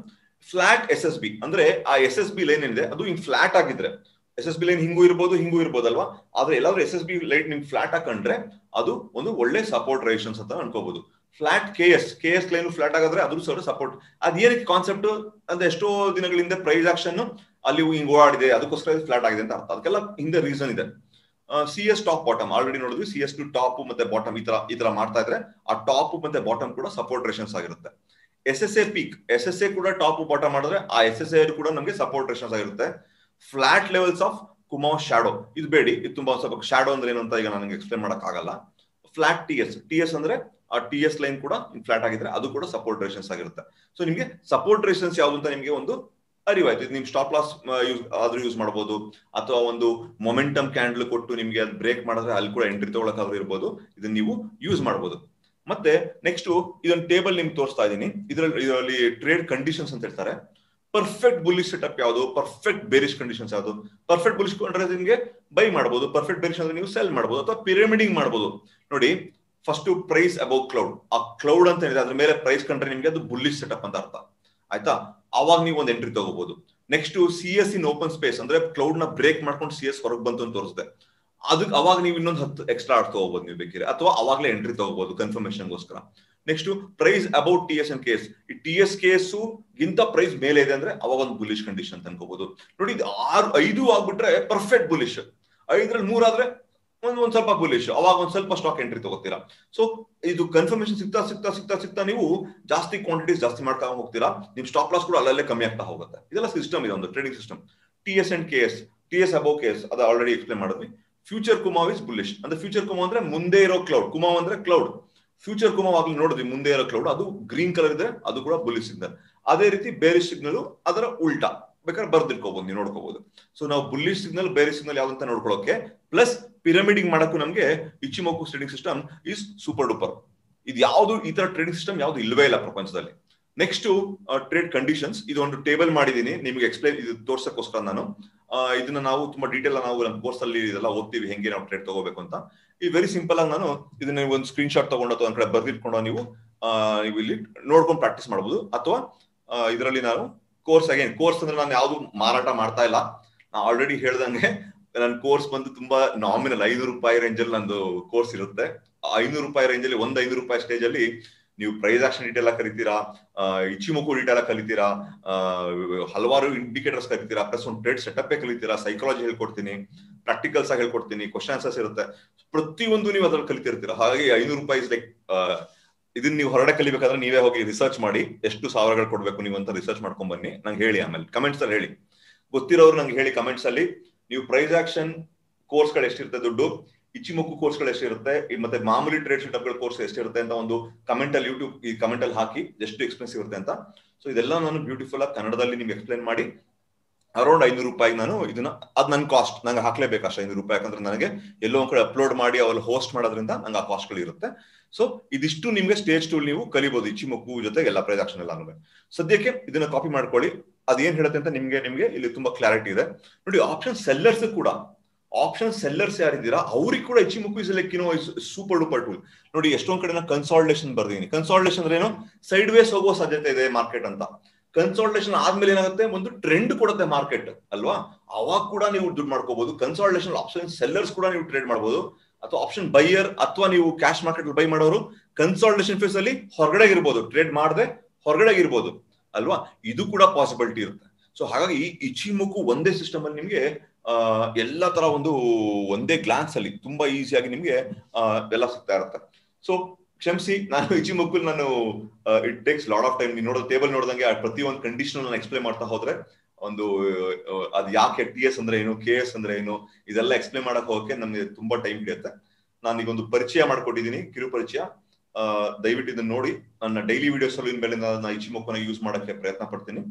flat S S B ಅಂದ್ರೆ ಆ ಎಸ್ ಎಸ್ ಬಿ ಲೈನ್ ಏನಿದೆ ಅದು ಹಿಂಗ್ ಫ್ಲಾಟ್ ಆಗಿದ್ರೆ ಎಸ್ ಎಸ್ ಬಿ ಲೈನ್ ಹಿಂಗೂ ಇರ್ಬೋದು ಹಿಂಗೂ ಇರ್ಬೋದಲ್ವಾ ಆದ್ರೆ ಎಲ್ಲಾದ್ರೂ ಎಸ್ ಎಸ್ ಬಿ ಲೈಟ್ ನಿಮ್ಗೆ ಫ್ಲಾಟ್ ಹಾಕೊಂಡ್ರೆ ಅದು ಒಂದು ಒಳ್ಳೆ ಸಪೋರ್ಟ್ ರೇಷನ್ಸ್ ಅಂತ ಅನ್ಕೋಬಹುದು flat K S K S line flat ಆಗಿದ್ರೆ ಅದ್ರ ಸಹ ಸಪೋರ್ಟ್ ಅದ್ ಏನಕ್ಕೆ ಕಾನ್ಸೆಪ್ಟ್ ಅಂದ್ರೆ ಎಷ್ಟೋ ದಿನಗಳಿಂದ ಪ್ರೈಸ್ ಆಕ್ಷನ್ ಅಲ್ಲಿ ಹಿಂಗ್ ಓಡಾಡಿದೆ ಅದಕ್ಕೋಸ್ಕರ ಫ್ಲಾಟ್ ಆಗಿದೆ ಅಂತ ಅರ್ಥ ಅದಕ್ಕೆಲ್ಲ ಹಿಂದೆ ರೀಸನ್ ಇದೆ C S top bottom already ನೋಡಿದ್ವಿ ಸಿ ಎಸ್ ಟು ಟಾಪ್ ಮತ್ತೆ ಬಾಟಮ್ ಈ ತರ ಈ ತರ ಮಾಡ್ತಾ ಇದ್ರೆ ಆ ಟಾಪ್ ಮತ್ತೆ ಬಾಟಮ್ ಕೂಡ ಸಪೋರ್ಟ್ ರೇಷನ್ಸ್ ಆಗಿರುತ್ತೆ S S A peak S S A ಕೂಡ ಟಾಪ್ ಬಾಟಮ್ ಮಾಡಿದ್ರೆ ಆ ಎಸ್ ಎಸ್ ಎ ಕೂಡ ನಮಗೆ ಸಪೋರ್ಟ್ ರೇಷನ್ಸ್ ಆಗಿರುತ್ತೆ flat levels of kumo shadow ಇದು ಬೇಡಿ ಇದು ತುಂಬಾ ಸ್ವಲ್ಪ ಶಾಡೋ ಅಂದ್ರೆ ಏನು ಅಂತ ಈಗ ನನಗೆ ಎಕ್ಸ್ಪ್ಲೇನ್ ಮಾಡಕ್ ಆಗಲ್ಲ flat T S T S ಅಂದ್ರೆ ಆ ಟಿ ಎಸ್ ಲೈನ್ ಕೂಡ ಫ್ಲಾಟ್ ಆಗಿದ್ರೆ ಅದು ಕೂಡ ಸಪೋರ್ಟ್ ರೇಷನ್ಸ್ ಆಗಿರುತ್ತೆ ಸೊ ನಿಮಗೆ ಸಪೋರ್ಟ್ ರೇಷನ್ಸ್ ಯಾವ್ದು ಅಂತ ನಿಮಗೆ ಒಂದು ಅರಿವಾಯ್ತು ಇದು ನಿಮ್ ಸ್ಟಾಪ್ ಲಾಸ್ ಯೂಸ್ ಆದ್ರೂ ಯೂಸ್ ಮಾಡಬಹುದು ಅಥವಾ ಒಂದು ಮೊಮೆಂಟಮ್ ಕ್ಯಾಂಡಲ್ ಕೊಟ್ಟು ನಿಮ್ಗೆ ಅದು ಬ್ರೇಕ್ ಮಾಡಿದ್ರೆ ಅಲ್ಲಿ ಕೂಡ ಎಂಟ್ರಿ ತಗೊಳಕಾದ್ರೂ ಇರ್ಬೋದು ಇದನ್ನ ನೀವು ಯೂಸ್ ಮಾಡಬಹುದು ಮತ್ತೆ ನೆಕ್ಸ್ಟ್ ಇದೊಂದು ಟೇಬಲ್ ನಿಮ್ಗೆ ತೋರಿಸ್ತಾ ಇದ್ದೀನಿ ಇದರಲ್ಲಿ ಇದರಲ್ಲಿ ಟ್ರೇಡ್ ಕಂಡೀಷನ್ಸ್ ಅಂತ ಹೇಳ್ತಾರೆ ಪರ್ಫೆಕ್ಟ್ ಬುಲಿಶ್ ಸೆಟಪ್ ಯಾವುದು ಪರ್ಫೆಕ್ಟ್ ಬೇರಿಶ್ ಕಂಡೀಷನ್ಸ್ ಯಾವುದು ಪರ್ಫೆಕ್ಟ್ ಬುಲಿಶ್ ಕೊಂಡ್ರೆ ನಿಮಗೆ ಬೈ ಮಾಡಬಹುದು ಪರ್ಫೆಕ್ಟ್ ಬೇರಿಶ್ ಅಂದ್ರೆ ನೀವು ಸೆಲ್ ಮಾಡಬಹುದು ಅಥವಾ ಪಿರಮಿಡಿಂಗ್ ಮಾಡಬಹುದು ನೋಡಿ ಫಸ್ಟ್ ಪ್ರೈಸ್ ಅಬೌವ್ ಕ್ಲೌಡ್ ಆ ಕ್ಲೌಡ್ ಅಂತ ಹೇಳಿದ್ರೆ ಅದ್ರ ಮೇಲೆ ಪ್ರೈಸ್ ಕಂಡ್ರೆ ನಿಮ್ಗೆ ಅದು ಬುಲ್ಲಿಶ್ ಸೆಟಪ್ ಅಂತ ಅರ್ಥ ಆಯ್ತಾ ಅವಾಗ ನೀವು ಒಂದು ಎಂಟ್ರಿ ತಗೋಬಹುದು next C S in open space ಅಂದ್ರೆ ಕ್ಲೌಡ್ ನ ಬ್ರೇಕ್ ಮಾಡ್ಕೊಂಡು ಸಿ ಎಸ್ ಹೊರಗೆ ಬಂತು ಅಂತ ತೋರಿಸುತ್ತೆ ಅದಕ್ಕೆ ಅವಾಗ ನೀವು ಇನ್ನೊಂದು ಹತ್ತು ಎಕ್ಸ್ಟ್ರಾ ಆಡ್ ತಗೋಬಹುದು ನೀವು ಬೇಕಿದ್ರೆ ಅಥವಾ ಅವಾಗಲೇ ಎಂಟ್ರಿ ತಗೋಬಹುದು ಕನ್ಫರ್ಮೇಶನ್ಗೋಸ್ಕರ next price about T S and K S ಈ ಟಿ ಎಸ್ ಕೇಸ್ ಗಿಂತ ಪ್ರೈಸ್ ಮೇಲೆ ಇದೆ ಅಂದ್ರೆ ಅವಾಗ ಒಂದು ಬುಲಿಶ್ ಕಂಡೀಷನ್ ಅಂತ ಅನ್ಕೋಬಹುದು ನೋಡಿ ಇದು ಆರು ಐದು ಆಗ್ಬಿಟ್ರೆ ಪರ್ಫೆಕ್ಟ್ ಬುಲಿಶ್ ಐದ್ರಲ್ಲಿ ಮೂರಾದ್ರೆ ಒಂದ್ ಒಂದ್ ಸ್ವಲ್ಪ ಬುಲಿಶ್ ಅವಾಗ ಒಂದ್ ಸ್ವಲ್ಪ ಸ್ಟಾಕ್ ಎಂಟ್ರಿ ತಗೋತೀರಾ ಸೊ ಇದು ಕನ್ಫರ್ಮೇಶನ್ ಸಿಗ್ತಾ ಸಿಗ್ತಾ ಸಿಗ್ತಾ ಸಿಗ್ತಾ ನೀವು ಜಾಸ್ತಿ ಕ್ವಾಂಟಿಟೀಸ್ ಜಾಸ್ತಿ ಮಾಡ್ತಾ ಹೋಗ್ತೀರಾ ನಿಮ್ ಸ್ಟಾಪ್ ಲಾಸ್ ಕೂಡ ಅಲ್ಲಲ್ಲೇ ಕಮ್ಮಿ ಆಗ್ತಾ ಹೋಗುತ್ತೆ ಇದೆಲ್ಲ ಸಿಸ್ಟಮ್ ಇದೆ ಒಂದು trading system T S and K S T S above K S ಅದು ಆಲ್ರೆಡಿ ಎಕ್ಸ್ಪ್ಲೇನ್ ಮಾಡಿದ್ವಿ ಫ್ಯೂಚರ್ ಕುಮಾ ಇಸ್ ಬುಲಿಶ್ ಅಂದ್ರೆ ಫ್ಯೂಚರ್ ಕುಮಾ ಅಂದ್ರೆ ಮುಂದೆ ಇರೋ ಕ್ಲೌಡ್ ಕುಮಾ ಅಂದ್ರೆ ಕ್ಲೌಡ್ ಫ್ಯೂಚರ್ ಕುಮಾ ಆಗ್ಲಿ ನೋಡಿದ್ವಿ ಮುಂದೆ ಇರೋ ಕ್ಲೌಡ್ ಅದು ಗ್ರೀನ್ ಕಲರ್ ಇದೆ ಅದು ಕೂಡ ಬುಲಿಶ್ ಸಿಗ್ನಲ್ ಅದೇ ರೀತಿ ಬೇರೆ ಸಿಗ್ನಲ್ ಅದರ ಉಲ್ಟಾ ಬೇಕಾದ್ರೆ ಬರ್ದಿಟ್ಕೋಬಹುದು ನೀವು ನೋಡ್ಕೋಬಹುದು ಸೊ ನಾವು ಬುಲ್ಲಿಶ್ ಸಿಗ್ನಲ್ ಬೇರೆ ಸಿಗ್ನಲ್ ಯಾವ್ದಂತ ನೋಡ್ಕೊಳ್ಳೋಕೆ ಪ್ಲಸ್ ಪಿರಮಿಡಿಂಗ್ ಮಾಡಕ್ಕೂ ನಮಗೆ Ichimoku trading system is super duper ಇದು ಯಾವುದು ಈ ತರ ಟ್ರೇಡಿಂಗ್ ಸಿಸ್ಟಮ್ ಯಾವ್ದು ಇಲ್ವೇ ಇಲ್ಲ ಪ್ರಪಂಚದಲ್ಲಿ ನೆಕ್ಸ್ಟ್ ಟ್ರೇಡ್ ಕಂಡೀಷನ್ಸ್ ಇದು ಒಂದು ಟೇಬಲ್ ಮಾಡಿದೀನಿ ನಿಮ್ಗೆ ಎಕ್ಸ್ಪ್ಲೈನ್ ಇದು ತೋರ್ಸಕ್ಕೋಸ್ಕರ ನಾನು ಇದನ್ನ ನಾವು ತುಂಬಾ ಡೀಟೇಲ್ ನಾವು ನಮ್ಮ ಕೋರ್ಸ್ ಅಲ್ಲಿ ಇದೆಲ್ಲ ಓದ್ತೀವಿ ಹೆಂಗೆ ನಾವು ಟ್ರೇಡ್ ತಗೋಬೇಕು ಅಂತ ಈ ವೆರಿ ಸಿಂಪಲ್ ಆಗಿ ನಾನು ಇದನ್ನ ಒಂದು ಸ್ಕ್ರೀನ್ ಶಾಟ್ ತಗೊಂಡು ಅಥವಾ ಒಂದ್ ಕಡೆ ಬರ್ದಿಟ್ಕೊಂಡು ನೀವು ನೀವು ಇಲ್ಲಿ ನೋಡ್ಕೊಂಡು ಪ್ರಾಕ್ಟೀಸ್ ಮಾಡಬಹುದು ಅಥವಾ ಇದರಲ್ಲಿ ನಾನು ಕೋರ್ಸ್ ಅಗೇನ್ ಕೋರ್ಸ್ ಅಂದ್ರೆ ನಾನು ಯಾವ್ದು ಮಾರಾಟ ಮಾಡ್ತಾ ಇಲ್ಲ ನಾ ಆಲ್ರೆಡಿ ಹೇಳ್ದಂಗೆ ನನ್ನ ಕೋರ್ಸ್ ಬಂದು ತುಂಬಾ ನಾಮಿನಲ್ ಐನೂರು ರೂಪಾಯಿ ರೇಂಜ್ ಅಲ್ಲಿ ನಂದು ಕೋರ್ಸ್ ಇರುತ್ತೆ ಐನೂರು ರೂಪಾಯಿ ರೇಂಜ್ ಅಲ್ಲಿ ಒಂದ್ ಐನೂರು ರೂಪಾಯಿ ಸ್ಟೇಜ್ ಅಲ್ಲಿ ನೀವು ಪ್ರೈಸ್ ಆಕ್ಷನ್ ಡೀಟೇಲ್ ಕಲಿತೀರಾ ಇಚಿಮುಕು ಡೀಟೇಲ್ ಕಲಿತೀರಾ ಹಲವಾರು ಇಂಡಿಕೇಟರ್ಸ್ ಕಲಿತೀರಾ ಪ್ಲಸ್ ಒಂದು ಟ್ರೇಡ್ ಸೆಟಪ್ ಕಲಿತೀರಾ ಸೈಕಾಲಜಿ ಹೇಳ್ಕೊಡ್ತೀನಿ ಪ್ರಾಕ್ಟಿಕಲ್ಸ್ ಆಗಿ ಹೇಳ್ಕೊಡ್ತೀನಿ ಕ್ವಶನ್ ಆನ್ಸರ್ಸ್ ಇರುತ್ತೆ ಪ್ರತಿಯೊಂದು ನೀವು ಅದ್ರಲ್ಲಿ ಕಲಿತಿರ್ತೀರಾ ಹಾಗಾಗಿ ಐನೂರು ರೂಪಾಯಿ ಲೈಕ್ ಇದನ್ನ ನೀವು ಹೊರಗಡೆ ಕಲಿಬೇಕಾದ್ರೆ ನೀವೇ ಹೋಗಿ ರಿಸರ್ಚ್ ಮಾಡಿ ಎಷ್ಟು ಸಾವಿರಗಳು ಕೊಡ್ಬೇಕು ನೀವು ಅಂತ ರಿಸರ್ಚ್ ಮಾಡ್ಕೊಂಡ್ ಬನ್ನಿ ನಂಗೆ ಹೇಳಿ ಆಮೇಲೆ ಕಮೆಂಟ್ಸ್ ಅಲ್ಲಿ ಹೇಳಿ ಗೊತ್ತಿರೋರು ನಂಗೆ ಹೇಳಿ ಕಮೆಂಟ್ಸ್ ಅಲ್ಲಿ ನೀವು ಪ್ರೈಸ್ ಆಕ್ಷನ್ ಕೋರ್ಸ್ ಗಳು ಎಷ್ಟಿರುತ್ತೆ ದುಡ್ಡು ಇಚಿಮುಕ್ಕು ಕೋರ್ಸ್ ಗಳು ಎಷ್ಟಿರುತ್ತೆ ಮತ್ತೆ ಮಾಮೂಲಿ ಟ್ರೇಡ್ ಸೆಟಪ್ ಗಳ ಕೋರ್ಸ್ ಎಷ್ಟಿರುತ್ತೆ ಅಂತ ಒಂದು ಕಮೆಂಟ್ ಅಲ್ಲಿ ಯೂಟ್ಯೂಬ್ ಈ ಕಮೆಂಟ್ ಅಲ್ಲಿ ಹಾಕಿ ಎಷ್ಟು ಎಕ್ಸ್ಪೆನ್ಸಿವ್ ಇರುತ್ತೆ ಅಂತ ಸೊ ಇದೆಲ್ಲ ನಾನು ಬ್ಯೂಟಿಫುಲ್ ಆಗಿ ಕನ್ನಡದಲ್ಲಿ ನಿಮ್ಗೆ ಎಕ್ಸ್ಪ್ಲೈನ್ ಮಾಡಿ ಅರೌಂಡ್ ಐನೂರು ರೂಪಾಯಿ ನಾನು ಇದನ್ನ ಅದ್ ನನ್ ಕಾಸ್ಟ್ ನಂಗೆ ಹಾಕ್ಲೇಬೇಕು ಅಷ್ಟು ಐನೂರು ರೂಪಾಯಿ ಯಾಕಂದ್ರೆ ನನಗೆ ಎಲ್ಲೋ ಒಂದ್ ಕಡೆ ಅಪ್ಲೋಡ್ ಮಾಡಿ ಅವ್ರಲ್ಲಿ ಹೋಸ್ಟ್ ಮಾಡೋದ್ರಿಂದ ನಂಗೆ ಆ ಕಾಸ್ಟ್ ಗಳು ಇರುತ್ತೆ ಸೊ ಇದಿಷ್ಟು ನಿಮ್ಗೆ ಸ್ಟೇಜ್ ಟೂಲ್ ನೀವು ಕಲಿಬಹುದು ಇಚಿಮುಕ್ಕು ಜೊತೆಗೆ ಎಲ್ಲ ಪ್ರೈಸ್ ಆಕ್ಷನ್ ಎಲ್ಲ ಸದ್ಯಕ್ಕೆ ಇದನ್ನ ಕಾಪಿ ಮಾಡ್ಕೊಳ್ಳಿ ಅದೇನ್ ಹೇಳುತ್ತೆ ಅಂತ ನಿಮ್ಗೆ ನಿಮ್ಗೆ ಇಲ್ಲಿ ತುಂಬಾ ಕ್ಲಾರಿಟಿ ಇದೆ ನೋಡಿ ಆಪ್ಷನ್ ಸೆಲ್ಲರ್ಸ್ ಕೂಡ ಆಪ್ಷನ್ ಸೆಲ್ಲರ್ಸ್ ಯಾರಿದ್ದೀರಾ ಅವ್ರಿಗೆ ಕೂಡ ಇಚಿಮುಕ್ಕು ಇಸ್ ಲೈಕ್ ಏನೋ ಸೂಪರ್ ಡೂಪರ್ ಟೂಲ್ ನೋಡಿ ಎಷ್ಟೊಂದ್ ಕಡೆ ನಾ ಕನ್ಸಾಲ್ಟೇಷನ್ ಬರ್ದೀನಿ ಕನ್ಸಾಲ್ಟೇಷನ್ ಅಂದ್ರೆ ಏನು ಸೈಡ್ ವೇಸ್ ಹೋಗೋ ಸಾಧ್ಯತೆ ಇದೆ ಮಾರ್ಕೆಟ್ ಅಂತ ಕನ್ಸಾಲ್ಟೇಷನ್ ಆದ್ಮೇಲೆ ಏನಾಗುತ್ತೆ ಒಂದು ಟ್ರೆಂಡ್ ಕೊಡುತ್ತೆ ಮಾರ್ಕೆಟ್ ಅಲ್ವಾ ಅವಾಗ ಕೂಡ ನೀವು ದುಡ್ಡು ಮಾಡ್ಕೋಬಹುದು ಕನ್ಸಾಲ್ಟೇಷನ್ ಆಪ್ಷನ್ ಸೆಲ್ಲರ್ಸ್ ಕೂಡ ನೀವು ಟ್ರೇಡ್ ಮಾಡಬಹುದು ಅಥವಾ ಆಪ್ಷನ್ ಬೈಯರ್ ಅಥವಾ ನೀವು ಕ್ಯಾಶ್ ಮಾರ್ಕೆಟ್ ಬೈ ಮಾಡೋರು ಕನ್ಸಾಲ್ಟೇಷನ್ ಫೇಸ್ ಅಲ್ಲಿ ಹೊರಗಡೆ ಇರ್ಬೋದು ಟ್ರೇಡ್ ಮಾಡದೆ ಹೊರಗಡೆ ಇರ್ಬೋದು ಅಲ್ವಾ ಇದು ಕೂಡ ಪಾಸಿಬಿಲಿಟಿ ಇರುತ್ತೆ ಸೊ ಹಾಗಾಗಿ ಇಚಿಮುಕು ಒಂದೇ ಸಿಸ್ಟಮ್ ಅಲ್ಲಿ ನಿಮ್ಗೆ ಎಲ್ಲ ತರ ಒಂದು ಒಂದೇ ಗ್ಲಾನ್ಸ್ ಅಲ್ಲಿ ತುಂಬಾ ಈಸಿಯಾಗಿ ನಿಮ್ಗೆ ಎಲ್ಲ ಸಿಗ್ತಾ ಇರುತ್ತೆ ಸೊ ಕ್ಷಮಿಸಿ ನಾನು ಇಚಿಮುಕ್ಕಲ್ ನಾನು it takes lot of time ನೀವು ನೋಡೋ ಟೇಬಲ್ ನೋಡಿದಂಗೆ ಪ್ರತಿ ಒಂದು ಕಂಡೀಷನ್ ನಾನು ಎಕ್ಸ್ಪ್ಲೇನ್ ಮಾಡ್ತಾ ಹೋದ್ರೆ ಒಂದು ಅದ್ ಯಾಕೆ ಟಿ ಎಸ್ ಅಂದ್ರೆ ಏನು ಕೆ ಎಸ್ ಅಂದ್ರೆ ಏನು ಇದೆಲ್ಲ ಎಕ್ಸ್ಪ್ಲೇನ್ ಮಾಡಕ್ ಹೋಗಕ್ಕೆ ನಮ್ಗೆ ತುಂಬಾ ಟೈಮ್ ಹಿಡಿಯುತ್ತೆ ನಾನು ಈಗ ಒಂದು ಪರಿಚಯ ಮಾಡ್ಕೊಟ್ಟಿದ್ದೀನಿ ಕಿರು ಪರಿಚಯ ದಯವಿಟ್ಟು ಇದನ್ನ ನೋಡಿ ನನ್ನ ಡೈಲಿ ವಿಡಿಯೋಸ್ ಅಲ್ಲಿ ಮೇಲೆ ನಾನು ಇಚಿಮುಕ್ಕನ ಯೂಸ್ ಮಾಡಕ್ಕೆ ಪ್ರಯತ್ನ ಪಡ್ತೀನಿ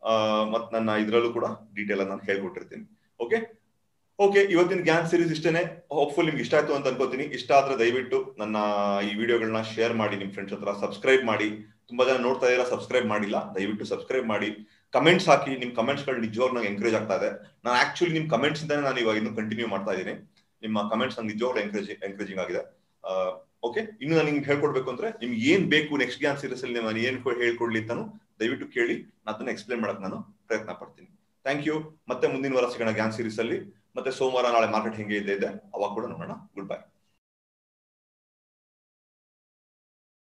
ಮತ್ ನನ್ನ ಇದ್ರಲ್ಲೂ ಕೂಡ ಡೀಟೇಲ್ ನಾನು ಹೇಳ್ಕೊಟ್ಟಿರ್ತೀನಿ ಓಕೆ ಓಕೆ ಇವತ್ತಿನ ಗ್ಯಾನ್ ಸೀರೀಸ್ ಇಷ್ಟೇನೆ ಹೋಪ್ಫುಲ್ ನಿಮ್ಗೆ ಇಷ್ಟ ಆಯ್ತು ಅಂತ ಅನ್ಕೋತೀನಿ ಇಷ್ಟ ಆದ್ರೆ ದಯವಿಟ್ಟು ನನ್ನ ಈ ವಿಡಿಯೋಗಳನ್ನ ಶೇರ್ ಮಾಡಿ ನಿಮ್ ಫ್ರೆಂಡ್ಸ್ ಹತ್ರ ಸಬ್ಸ್ಕ್ರೈಬ್ ಮಾಡಿ ತುಂಬಾ ಜನ ನೋಡ್ತಾ ಇದ್ದೀರಾ ಸಬ್ಸ್ಕ್ರೈಬ್ ಮಾಡಿಲ್ಲ ದಯವಿಟ್ಟು ಸಬ್ಸ್ಕ್ರೈಬ್ ಮಾಡಿ ಕಮೆಂಟ್ಸ್ ಹಾಕಿ ನಿಮ್ ಕಮೆಂಟ್ಸ್ ಗಳು ನಿಜವಾಗ್ ನಂಗೆ ಎಂಕರೇಜ್ ಆಗ್ತಾ ಇದೆ ನಾನು ಆಕ್ಚುಲಿ ನಿಮ್ ಕಮೆಂಟ್ಸ್ ಇಂದಾನೆ ನಾನು ಇವಾಗ ಇನ್ನು ಕಂಟಿನ್ಯೂ ಮಾಡ್ತಾ ಇದ್ದೀನಿ ನಿಮ್ಮ ಕಮೆಂಟ್ಸ್ ನಂಗೆ ನಿಜವಾಗ್ಲೂ ಎಂಕರೇಜ್ ಎಂಕರೇಜಿಂಗ್ ಆಗಿದೆ ಓಕೆ ಇನ್ನು ನಾನು ನಿಮ್ಗೆ ಹೇಳ್ಕೊಡ್ಬೇಕು ಅಂದ್ರೆ ನಿಮ್ಗೆ ಏನ್ ಬೇಕು ನೆಕ್ಸ್ಟ್ ಗ್ಯಾನ್ ಸೀರೀಸ್ ಅಲ್ಲಿ ನಾನು ಏನ್ ಹೇಳ್ಕೊಡ್ಲಿ ಅಂತಾನು ದಯವಿಟ್ಟು ಕೇಳಿ ನಾನು ಅದನ್ನ ಎಕ್ಸ್ಪ್ಲೇನ್ ಮಾಡಕ್ ನಾನು ಪ್ರಯತ್ನ ಪಡ್ತೀನಿ ಥ್ಯಾಂಕ್ ಯು ಮತ್ತೆ ಮುಂದಿನ ವಾರ ಸಿಗೋಣ ಗ್ಯಾನ್ ಸೀರೀಸ್ ಅಲ್ಲಿ ಮತ್ತೆ ಸೋಮವಾರ ನಾಳೆ ಮಾರ್ಕೆಟ್ ಹೆಂಗೆ ಇದೆ ಇದೆ ಅವಾಗ ಕೂಡ ನೋಡೋಣ ಗುಡ್ ಬೈ